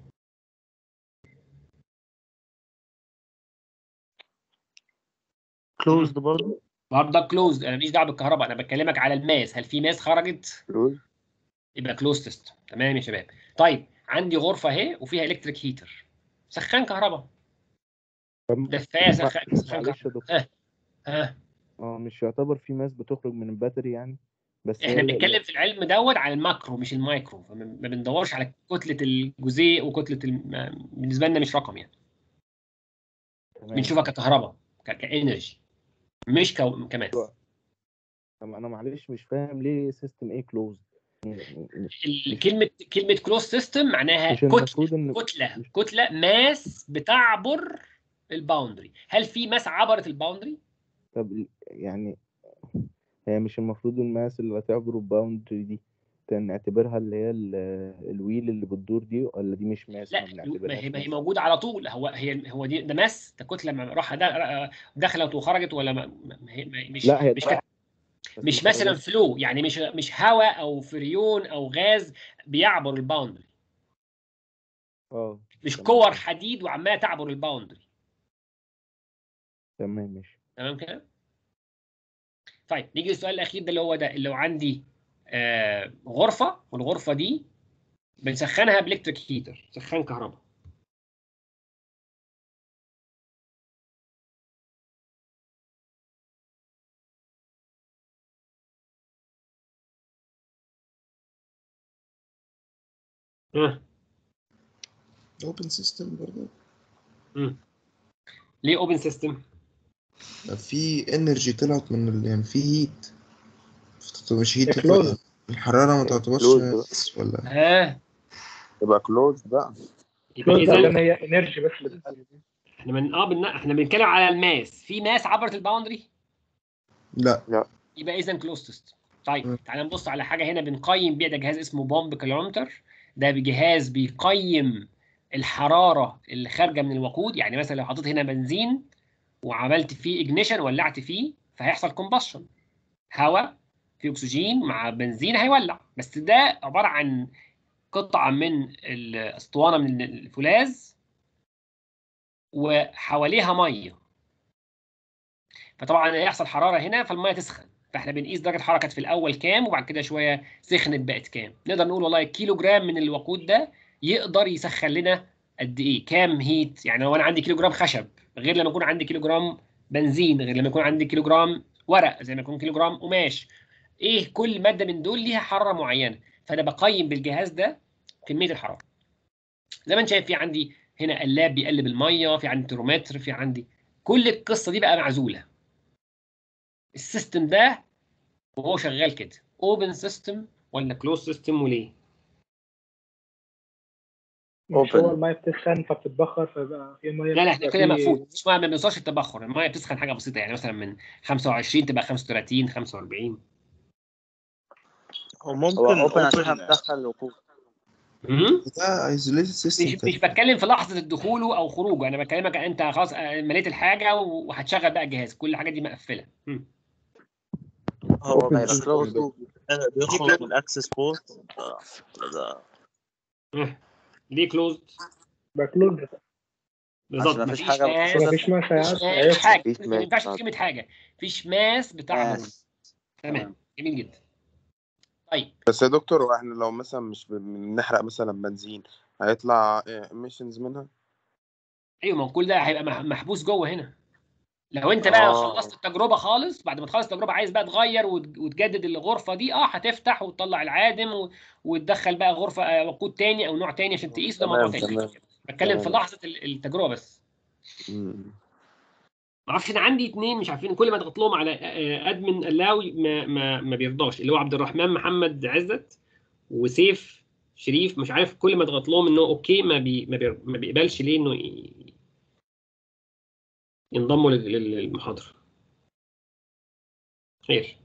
كلوزد برضه برضه كلوزد انا ماليش دعوه بالكهرباء انا بكلمك على الماس هل في ماس خرجت كلوز يبقى كلوز سيستم تمام يا شباب طيب عندي غرفه اهي وفيها الكتريك هيتر سخان كهرباء دفايه سخان سخان معلش يا كهرباء دكتور ها ها اه مش يعتبر في ماس بتخرج من الباتري يعني بس هي احنا ال- بنتكلم في العلم دوت على الماكرو مش المايكرو فما ما بندورش على كتله الجزيء وكتله الم... ما- بالنسبه لنا مش رقم يعني تمام. بنشوفها ككهرباء ك... كانرجي مش كو... كماس طب انا معلش مش فاهم ليه سيستم ايه كلوز الكلمه كلمه كلوز سيستم معناها مش كتله المفروض ان كتله كتله ماس بتعبر الباوندري هل في ماس عبرت الباوندري طب ال- يعني هي مش المفروض الماس اللي هتعبر الباوندري دي ت- نعتبرها اللي هي ال- الويل اللي بتدور دي ولا دي مش ماس لا ما ما بنعتبرهاش هي ما هي ماس موجوده على طول هو هي هو دي ده ماس ده كتله ما- راح دا- دخلت وخرجت ولا ما ما- هي ما- مش لا هي مش دخلت، ك- بس مش ما مثلا خرجتش. فلو يعني مش مش هواء او فريون او غاز بيعبر الباوندري اه مش تمام. كور حديد وعماله تعبر الباوندري تمام ماشي تمام كده طيب نيجي للسؤال الاخير ده اللي هو ده اللي لو عندي آه غرفه والغرفه دي بنسخنها بالكتريك هيتر سخان كهرباء ها اوبن سيستم برضه مم. ليه اوبن سيستم في انرجي طلعت من ال... يعني في هيت مش هيت Closed. الحرارة ما تعتبرش Closed. بس ولا ها يبقى كلوز بقى يبقى كلوز عشان اذا هي انرجي بس اللي بتتقلب احنا من اه بن... احنا بنتكلم على الماس في ماس عبرت الباوندري لا يبقى اذا كلوز سيستم طيب تعالى نبص على حاجه هنا بنقيم بيها ده جهاز اسمه بومب كيلومتر ده جهاز بيقيم الحراره اللي خارجه من الوقود يعني مثلا لو حطيت هنا بنزين وعملت فيه اجنيشن ولعت فيه فهيحصل كومبشن هواء في اكسجين مع بنزين هيولع بس ده عباره عن قطعه من الاسطوانه من الفولاذ وحواليها ميه فطبعا هيحصل حراره هنا فالميه تسخن فاحنا بنقيس درجه الحراره كانت في الاول كام وبعد كده شويه سخنت بقت كام نقدر نقول والله كيلو جرام من الوقود ده يقدر يسخن لنا قد ايه كام هيت يعني لو انا عندي كيلو جرام خشب غير لما يكون عندي كيلو جرام بنزين غير لما يكون عندي كيلو جرام ورق زي ما يكون كيلو جرام قماش ايه كل ماده من دول ليها حراره معينه فانا بقيم بالجهاز ده كميه الحراره زي ما انت شايف في عندي هنا قلاب بيقلب الميه في عندي ترمومتر في عندي كل القصه دي بقى معزوله السيستم ده وهو شغال كده اوبن سيستم ولا كلوز سيستم وليه مش هو الميه بتسخن فبتتبخر فيبقى في ميه لا لا احنا بتبقى كده في- مقفول مش ما ما بنوصلش التبخر الميه بتسخن حاجه بسيطه يعني مثلا من 25 تبقى 35 45 وممكن هو اوبن open عشان هتدخل الوقود ده ايزوليتد مش سيستم مش بتكلم في لحظه دخوله او خروجه انا بكلمك انت خلاص آه، مليت الحاجه وهتشغل بقى الجهاز كل الحاجات دي مقفله مم. هو Open بيبقى system closed ده. بيخرج من الاكسس بورت ده مم. ليه كلوزد باكلود بالظبط عشان مفيش مفيش حاجة ماس بتخش. مفيش مساعات مفيش ماس هيخرج. حاجه مفيش ما ماس. ينفعش تكلمة حاجه مفيش ماس بتاع ماس. تمام جميل جدا طيب بس يا دكتور واحنا لو مثلا مش بنحرق مثلا بنزين هيطلع emissions منها ايوه ما هو كل ده هيبقى مح- محبوس جوه هنا لو انت بقى آه. خلصت التجربه خالص بعد ما تخلص التجربه عايز بقى تغير وت- وتجدد الغرفه دي اه هتفتح وتطلع العادم و... وتدخل بقى غرفه آه، وقود تاني او نوع تاني عشان تقيس ده موضوع تمام تاني تمام بتكلم في تمام. لحظه ال- التجربه بس مم. ما اعرفش انا عندي اتنين مش عارفين كل ما اضغط لهم على آه، ادمن اللاوي ما ما ما بيرضاش اللي هو عبد الرحمن محمد عزت وسيف شريف مش عارف كل ما اضغط لهم انه اوكي ما بي ما, بي ما بيقبلش ليه انه ي- ينضموا لل- لل- للمحاضره خير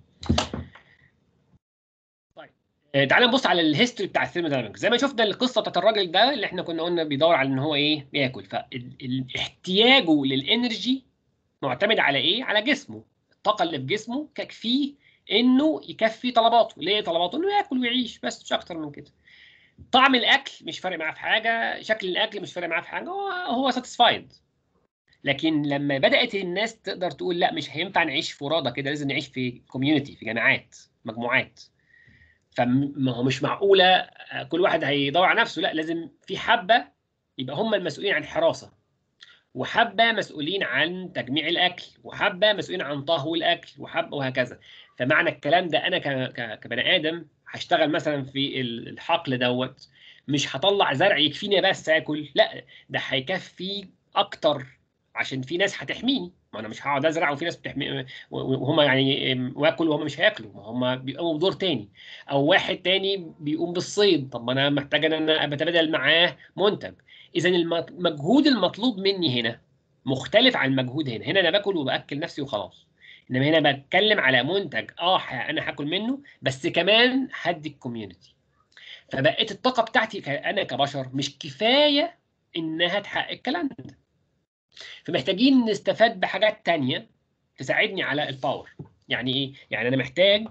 طيب آه، تعالى نبص على الهيستوري بتاع الثيرموداينامكس زي ما شفنا القصه بتاعت الراجل ده اللي احنا كنا قلنا بيدور على ان هو ايه بياكل فاحتياجه للانرجي معتمد على ايه على جسمه الطاقه اللي في جسمه تكفيه انه يكفي طلباته ليه طلباته انه ياكل ويعيش بس مش اكتر من كده طعم الاكل مش فارق معاه في حاجه شكل الاكل مش فارق معاه في حاجه هو هو ساتيسفايد لكن لما بدات الناس تقدر تقول لا مش هينفع نعيش فرادى كده لازم نعيش في كوميونتي في جماعات مجموعات فما هو مش معقوله آه، كل واحد هيدور على نفسه لا لازم في حبه يبقى هم المسؤولين عن الحراسه وحبه مسؤولين عن تجميع الاكل وحبه مسؤولين عن طهو الاكل وحبه وهكذا فمعنى الكلام ده انا ك- ك- كبني ادم هشتغل مثلا في ال- الحقل دوت مش هطلع زرع يكفيني بس اكل لا ده هيكفي اكتر عشان في ناس هتحميني ما انا مش هقعد ازرع وفي ناس بتحمي وهم يعني واكل وهم مش هياكلوا ما هم بيقوموا بدور تاني او واحد تاني بيقوم بالصيد طب ما انا محتاج ان انا بتبادل معاه منتج اذا المجهود المطلوب مني هنا مختلف عن المجهود هنا هنا انا باكل وباكل نفسي وخلاص انما هنا بتكلم على منتج اه ح- انا هاكل منه بس كمان هدي الكوميونتي فبقيت الطاقه بتاعتي ك- انا كبشر مش كفايه انها تحقق الكلام ده فمحتاجين نستفاد بحاجات تانية تساعدني على الباور يعني ايه يعني انا محتاج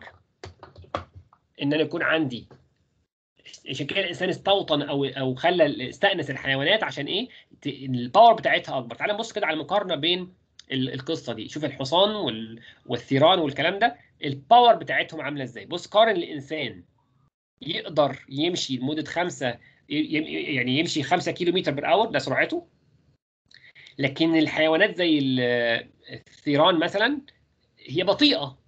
ان انا يكون عندي عشان كده الانسان استوطن او او خلى استأنس الحيوانات عشان ايه ت- الباور بتاعتها اكبر تعال نبص كده على مقارنه بين ال- القصه دي شوف الحصان وال- والثيران والكلام ده الباور بتاعتهم عامله ازاي بص قارن الانسان يقدر يمشي لمده خمسة ي- ي- يعني يمشي 5 كيلو متر بر اور ده سرعته لكن الحيوانات زي ال- الثيران مثلا هي بطيئه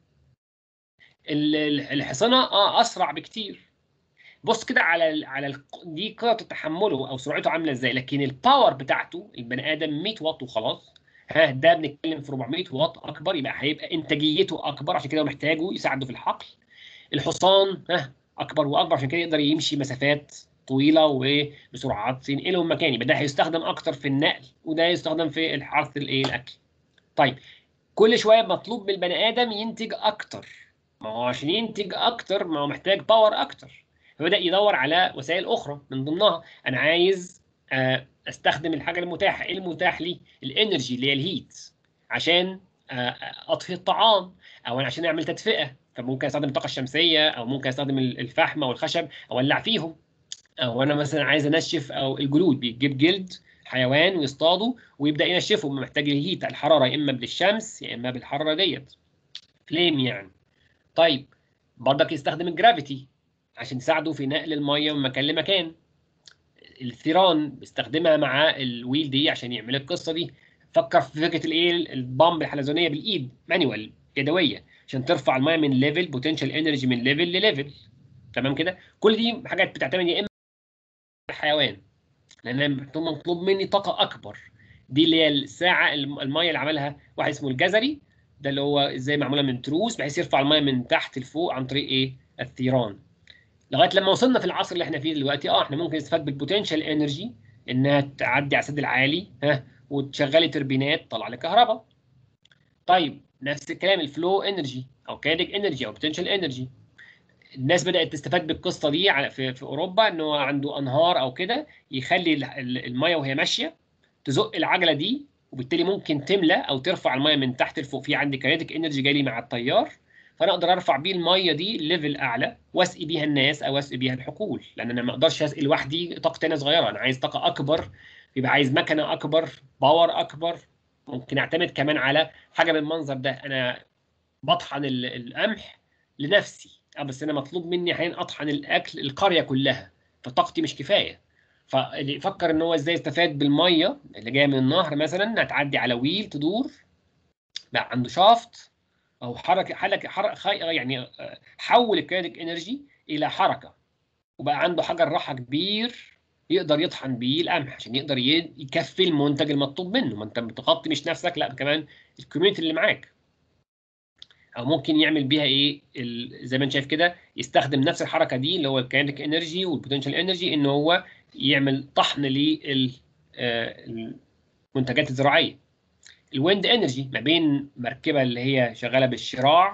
ال- ال- الحصانه اه اسرع بكتير بص كده على ال على ال دي قوه تحمله او سرعته عامله ازاي لكن الباور بتاعته البني ادم 100 واط وخلاص ها ده بنتكلم في 400 واط اكبر يبقى هيبقى انتاجيته اكبر عشان كده هو محتاجه يساعده في الحقل الحصان ها اكبر واكبر عشان كده يقدر يمشي مسافات طويله وبسرعات ينقلهم مكان يبقى ده هيستخدم اكتر في النقل وده يستخدم في الحرث الايه الاكل طيب كل شويه مطلوب من البني ادم ينتج اكتر ما هو عشان ينتج اكتر ما هو محتاج باور اكتر فبدا يدور على وسائل اخرى من ضمنها انا عايز آه، استخدم الحاجه المتاحه ايه المتاح لي الانرجي اللي هي الهيت عشان آه، اطفي الطعام او أنا عشان اعمل تدفئه فممكن استخدم الطاقه الشمسيه او ممكن استخدم ال- الفحم او الخشب اولع فيهم او انا مثلا عايز انشف او الجلود بيجيب جلد حيوان ويصطاده ويبدا ينشفه محتاج الهيت الحراره يا اما بالشمس يا اما بالحراره ديت فليم يعني طيب برضك يستخدم الجرافيتي عشان يساعده في نقل الميه من مكان لمكان الثيران بيستخدمها مع الويل دي عشان يعمل القصه دي فكر في فكره الايه البامب الحلزونيه بالايد مانيوال يدويه عشان ترفع الميه من ليفل بوتنشال انرجي من ليفل لليفل تمام كده كل دي حاجات بتعتمد يا اما على الحيوان لان أنا مطلوب مني طاقه اكبر دي اللي هي الساعه الم- الميه اللي عملها واحد اسمه الجزري ده اللي هو ازاي معموله من تروس بحيث يرفع الميه من تحت لفوق عن طريق ايه الثيران لغايه لما وصلنا في العصر اللي احنا فيه دلوقتي اه احنا ممكن نستفاد بالبوتنشال انرجي انها تعدي على السد العالي ها وتشغلي توربينات تطلع لك كهرباء طيب نفس الكلام الفلو انرجي او كاينيك انرجي او بوتنشال انرجي الناس بدات تستفاد بالقصه دي على- في, في اوروبا ان هو عنده انهار او كده يخلي ال- ال- الميه وهي ماشيه تزق العجله دي وبالتالي ممكن تملى او ترفع الميه من تحت لفوق في عندي كاينيتيك انرجي جاي لي مع التيار فانا اقدر ارفع بيه الميه دي ليفل اعلى واسقي بيها الناس او اسقي بيها الحقول لان انا ما اقدرش اسقي لوحدي طاقتي انا صغيره انا عايز طاقه اكبر يبقى عايز مكنه اكبر باور اكبر ممكن اعتمد كمان على حاجه بالمنظر ده انا بطحن ال- القمح لنفسي اه بس انا مطلوب مني احيانا اطحن الاكل القريه كلها فطاقتي مش كفايه فاللي يفكر ان هو ازاي يستفاد بالميه اللي جايه من النهر مثلا هتعدي على ويل تدور بقى عنده شافت او حركه حركه حركه خي- يعني آه، حول الكينيتيك انرجي الى حركه وبقى عنده حجر راحه كبير يقدر يطحن بيه القمح عشان يقدر ي- يكفي المنتج المطلوب منه ما انت بتغطي مش نفسك لا كمان الكوميونتي اللي معاك او ممكن يعمل بيها ايه ال- زي ما انت شايف كده يستخدم نفس الحركه دي اللي هو الكاينتيك انرجي والبوتنشال انرجي ان هو يعمل طحن للمنتجات الزراعيه الويند انرجي ما بين مركبه اللي هي شغاله بالشراع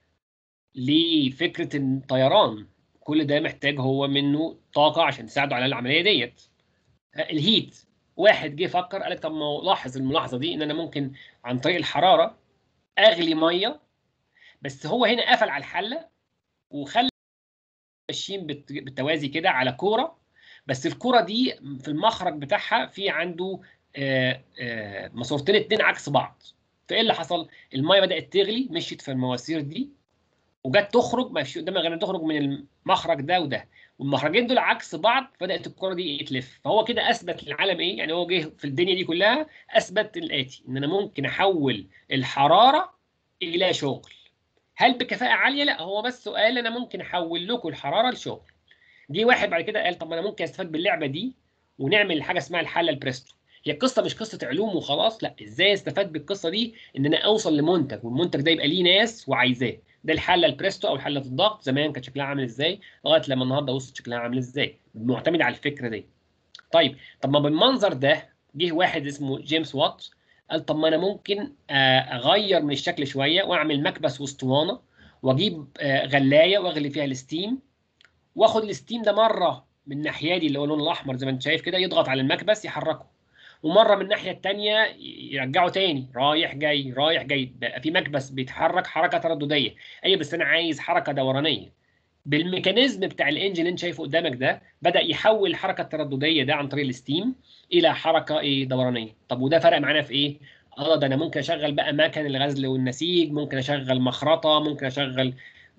لفكره الطيران كل ده محتاج هو منه طاقه عشان تساعده على العمليه ديت الهيت واحد جه فكر قال لك طب ما هو لاحظ الملاحظه دي ان انا ممكن عن طريق الحراره اغلي ميه بس هو هنا قفل على الحله وخلى ماشيين بالت- بالتوازي كده على كوره بس الكوره دي في المخرج بتاعها في عنده آه، آه، ماسورتين اتنين عكس بعض فايه اللي حصل؟ الميه بدات تغلي مشيت في المواسير دي وجت تخرج ما فيش قدامها غير إنها تخرج من المخرج ده وده والمخرجين دول عكس بعض بدات الكره دي تلف فهو كده اثبت للعالم ايه يعني هو جه في الدنيا دي كلها اثبت الاتي ان انا ممكن احول الحراره الى شغل هل بكفاءه عاليه لا هو بس قال انا ممكن احول لكم الحراره لشغل جه واحد بعد كده قال طب ما انا ممكن استفاد باللعبه دي ونعمل حاجه اسمها الحله البريستو هي القصه مش قصه علوم وخلاص لا ازاي استفاد بالقصه دي ان انا اوصل لمنتج والمنتج ده يبقى ليه ناس وعايزاه ده الحله البريستو او حله الضغط زمان كان شكلها عامل ازاي لغايه لما النهارده وصلت شكلها عامل ازاي معتمد على الفكره دي طيب طب ما بالمنظر ده جه واحد اسمه جيمس وات قال طب ما انا ممكن آه، اغير من الشكل شويه واعمل مكبس واسطوانه واجيب آه، غلايه واغلي فيها الستيم واخد الستيم ده مره من الناحيه دي اللي هو اللون الاحمر زي ما انت شايف كده يضغط على المكبس يحركه ومره من الناحيه الثانيه يرجعه تاني رايح جاي رايح جاي بقى في مكبس بيتحرك حركه تردديه ايوه بس انا عايز حركه دورانيه بالميكانيزم بتاع الانجن اللي انت شايفه قدامك ده بدا يحول الحركه التردديه ده عن طريق الستيم الى حركه ايه دورانيه طب وده فرق معانا في ايه اه ده انا ممكن اشغل بقى مكن الغزل والنسيج ممكن اشغل مخرطه ممكن اشغل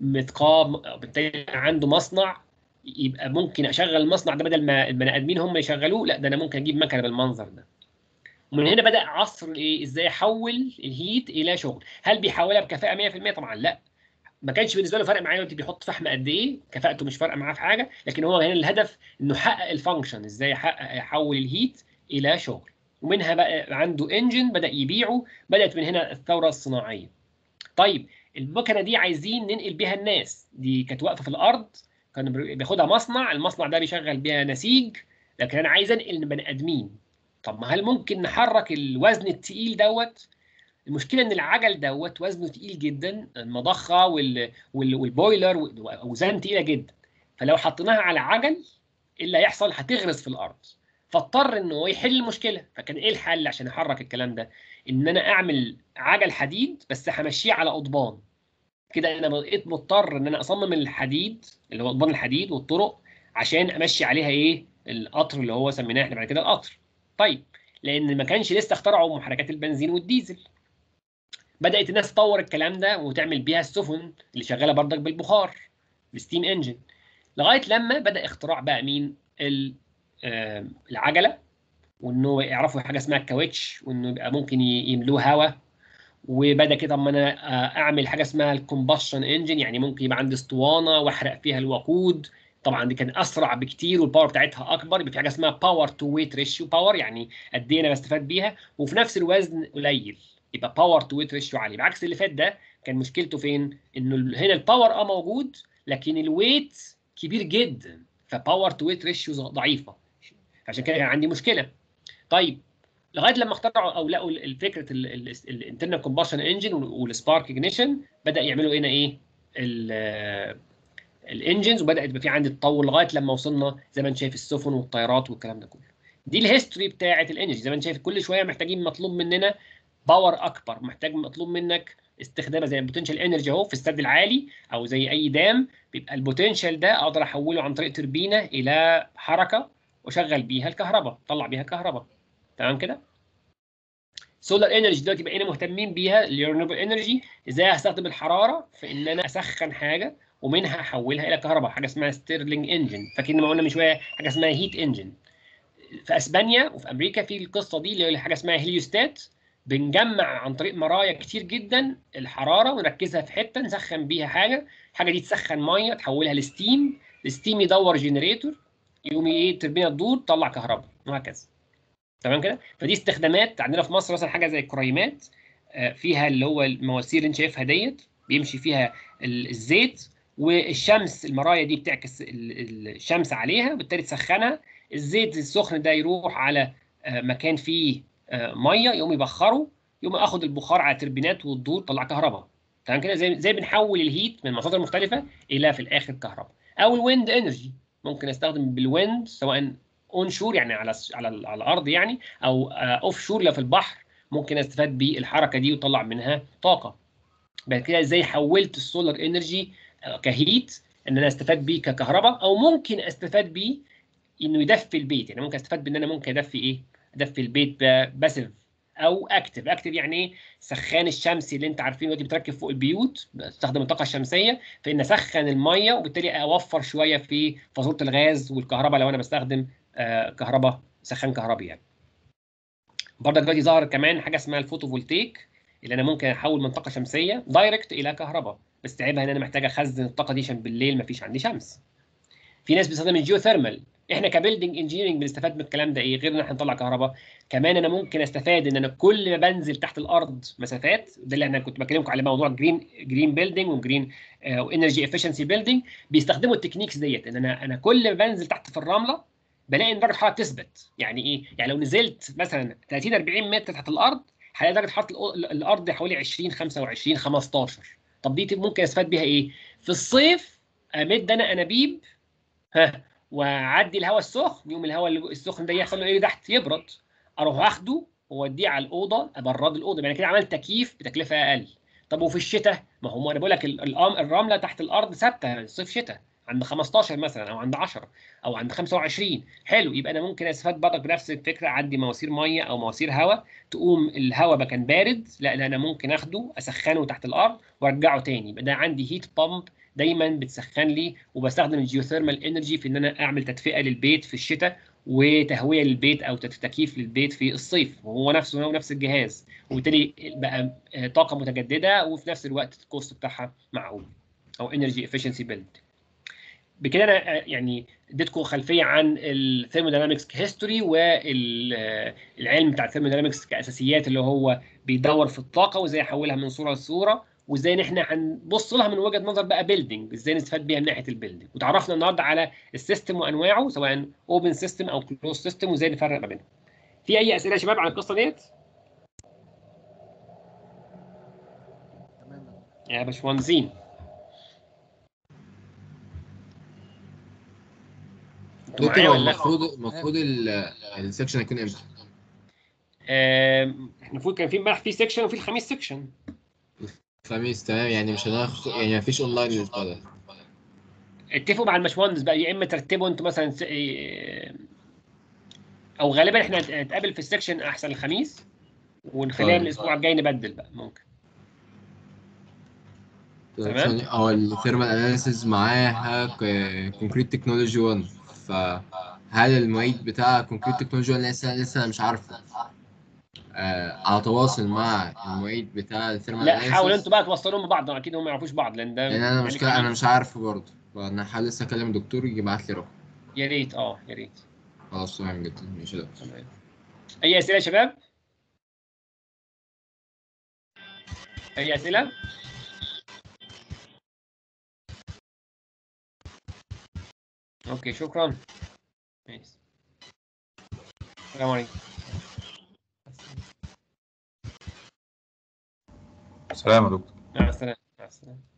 متقاب بالتالي عنده مصنع يبقى ممكن اشغل المصنع ده بدل ما البني ادمين هم يشغلوه لا ده انا ممكن اجيب مكنه بالمنظر ده ومن هنا بدا عصر ايه ازاي احول الهيت الى شغل هل بيحولها بكفاءه 100% طبعا لا ما كانش بالنسبه له فرق معاه دلوقتي بيحط فحم قد ايه كفاءته مش فارقه معاه في حاجه لكن هو هنا الهدف انه يحقق الفانكشن ازاي يحقق يحول الهيت الى شغل ومنها بقى عنده انجن بدا يبيعه بدات من هنا الثوره الصناعيه طيب المكنه دي عايزين ننقل بيها الناس دي كانت واقفه في الارض كان بياخدها مصنع المصنع ده بيشغل بيها نسيج لكن انا عايز انقل بني ادمين طب ما هل ممكن نحرك الوزن التقيل دوت المشكله ان العجل دوت وزنه تقيل جدا المضخه وال... وال... والبويلر اوزان تقيله جدا فلو حطيناها على عجل ايه اللي هيحصل هتغرز في الارض فاضطر ان هو يحل المشكله فكان ايه الحل عشان احرك الكلام ده ان انا اعمل عجل حديد بس همشيه على قضبان كده انا بقيت مضطر ان انا اصمم الحديد اللي هو قضبان الحديد والطرق عشان امشي عليها ايه القطر اللي هو سميناه احنا بعد كده القطر طيب لان ما كانش لسه اخترعوا محركات البنزين والديزل بدات الناس تطور الكلام ده وتعمل بيها السفن اللي شغاله بردك بالبخار الستيم انجن لغايه لما بدا اختراع بقى مين ال- آه، العجله وانه يعرفوا حاجه اسمها الكاوتش وانه يبقى ممكن ي- يملوه هواء وبدا كده اما انا آه، اعمل حاجه اسمها الكومبشن انجن يعني ممكن يبقى عندي اسطوانه واحرق فيها الوقود طبعا دي كان اسرع بكتير والباور بتاعتها اكبر يبقى في حاجه اسمها باور تو ويت ريشيو باور يعني قد ايه انا بستفاد بيها وفي نفس الوزن قليل يبقى باور تو ويت ريشيو عالي بعكس اللي فات ده كان مشكلته فين انه ال- هنا الباور اه موجود لكن الويت كبير جدا فباور تو ويت ريشيو ضعيفه عشان كده كان عندي مشكله طيب لغايه لما اخترعوا او لقوا ال- الفكره الانترنال كومبشن انجن والسبارك اجنيشن بدا يعملوا هنا ايه ال- الانجنز وبدات يبقى في عندي تطور لغايه لما وصلنا زي ما انت شايف السفن والطيارات والكلام ده كله دي الهيستوري بتاعه الانرجي زي ما انت شايف كل شويه محتاجين مطلوب مننا باور اكبر محتاج مطلوب منك استخدامها زي البوتنشال انرجي اهو في السد العالي او زي اي دام بيبقى البوتنشال ده اقدر احوله عن طريق توربينه الى حركه واشغل بيها الكهرباء طلع بيها كهرباء تمام كده سولار انرجي دلوقتي بقينا مهتمين بيها الرينيوبل انرجي ازاي هستخدم الحراره في ان انا اسخن حاجه ومنها احولها الى كهرباء حاجه اسمها ستيرلينج انجن فاكرين ما قلنا من شويه حاجه اسمها هيت انجن في اسبانيا وفي امريكا في القصه دي اللي هي حاجه اسمها هيليوستات بنجمع عن طريق مرايا كتير جدا الحراره ونركزها في حته نسخن بيها حاجه الحاجه دي تسخن ميه تحولها لستيم الستيم يدور جنريتور يقوم ايه التربينه تدور تطلع كهرباء وهكذا تمام كده فدي استخدامات عندنا في مصر مثلا حاجه زي الكريمات آه، فيها اللي هو المواسير اللي انت شايفها ديت بيمشي فيها ال- الزيت والشمس المرايا دي بتعكس ال- ال- الشمس عليها وبالتالي تسخنها الزيت السخن ده يروح على آه، مكان فيه آه، ميه يقوم يبخره يقوم اخد البخار على تربينات وتدور تطلع كهرباء تمام كده زي زي بنحول الهيت من مصادر مختلفه الى في الاخر كهرباء او الويند انرجي ممكن استخدم بالويند سواء اون شور يعني على على ال- على الارض يعني او اوف شور لو في البحر ممكن استفاد بالحركه دي وطلع منها طاقه بعد كده ازاي حولت السولار انرجي كهيت ان انا استفاد بيه ككهرباء او ممكن استفاد بيه انه يدفي البيت يعني ممكن استفاد بان انا ممكن ادفي ايه ادفي البيت باسيف او اكتف اكتف يعني ايه سخان الشمسي اللي انت عارفينه دلوقتي بتركب فوق البيوت بستخدم الطاقه الشمسيه في ان اسخن الميه وبالتالي اوفر شويه في فاتوره الغاز والكهرباء لو انا بستخدم آه، كهرباء سخان كهربي يعني برضك دلوقتي ظهر كمان حاجه اسمها الفوتوفولتيك اللي انا ممكن احول من طاقه شمسيه دايركت الى كهرباء بس عيبها ان انا محتاج اخزن الطاقه دي عشان بالليل مفيش عندي شمس في ناس بتستخدم الجيوثيرمال احنا كبيلدنج انجينيرنج بنستفاد من الكلام ده ايه غير ان احنا نطلع كهرباء كمان انا ممكن استفاد ان انا كل ما بنزل تحت الارض مسافات ده اللي انا كنت بكلمكم على موضوع جرين جرين بيلدينج وجرين وانرجي افشنسي بيلدينج بيستخدموا التكنيكس ديت ان انا انا كل ما بنزل تحت في الرمله بلاقي ان درجه الحراره بتثبت يعني ايه يعني لو نزلت مثلا 30 40 متر تحت الارض هلاقي درجه حراره الأ- الارض حوالي 20 25 15 طب دي ممكن استفاد بيها ايه في الصيف امد انا انابيب ها واعدي الهواء السخن يوم الهواء اللي- السخن ده يحصل له ايه تحت يبرد اروح اخده واوديه على الاوضه ابرد الاوضه يعني كده عملت تكييف بتكلفه اقل طب وفي الشتاء ما هو انا بقول لك ال- الأم- الرمله تحت الارض ثابته صيف شتاء عند 15 مثلا او عند 10 او عند 25 حلو يبقى انا ممكن استفاد برضك بنفس الفكره اعدي مواسير ميه او مواسير هواء تقوم الهواء بقى كان بارد لا لا انا ممكن اخده اسخنه تحت الارض وارجعه تاني يبقى ده عندي هيت بامب دايما بتسخن لي وبستخدم الجيوثيرمال انرجي في ان انا اعمل تدفئه للبيت في الشتاء وتهويه للبيت او تت- تكييف للبيت في الصيف وهو نفسه هو نفس الجهاز وبالتالي بقى آه، طاقه متجدده وفي نفس الوقت الكوست بتاعها معقول او انرجي افشنسي بيلد بكده انا آه، يعني اديتكم خلفيه عن الثيرموداينامكس كهيستوري والعلم بتاع الثيرموداينامكس كاساسيات اللي هو بيدور في الطاقه وازاي يحولها من صوره لصوره وازاي ان احنا هنبص لها من وجهه نظر بقى بيلدينج ازاي نستفاد بيها من ناحيه البيلدينج وتعرفنا النهارده على السيستم وانواعه سواء اوبن سيستم او كلوز سيستم وازاي نفرق ما بينهم في اي اسئله يا شباب عن القصه ديت يا باشمهندسين انتوا دكتور معايا هو ولا لا؟ المفروض المفروض ال- السكشن هيكون امتى؟ آم، المفروض كان في امبارح في سيكشن وفي الخميس سيكشن خميس تمام يعني مش هناخد يعني مفيش اونلاين الاسبوع ده اتفقوا مع الباشمهندس بقى يا اما ترتبوا انتوا مثلا س- إيه، او غالبا احنا هنت- هنتقابل في السكشن احسن الخميس ونخليها طيب. من الاسبوع الجاي نبدل بقى ممكن تمام. عشان هو الثيرمال اناليسيز معاها كونكريت تكنولوجي 1 فهل المعيد بتاع كونكريت تكنولوجي 1 لسه لسه مش عارفه آه على تواصل مع المعيد بتاع الثيرمال لا حاولوا انتوا بقى توصلوهم ببعض اكيد هم ما يعرفوش بعض لان ده لان انا يعني مش كا- انا مش عارفه برضه فانا هحاول لسه اكلم الدكتور يبعت لي رقم يا ريت اه يا ريت خلاص تمام جدا ماشي يا دكتور تمام اي اسئله يا شباب اي اسئله اوكي شكرا ماشي السلام عليكم سلام يا دكتور مع السلامه مع السلامه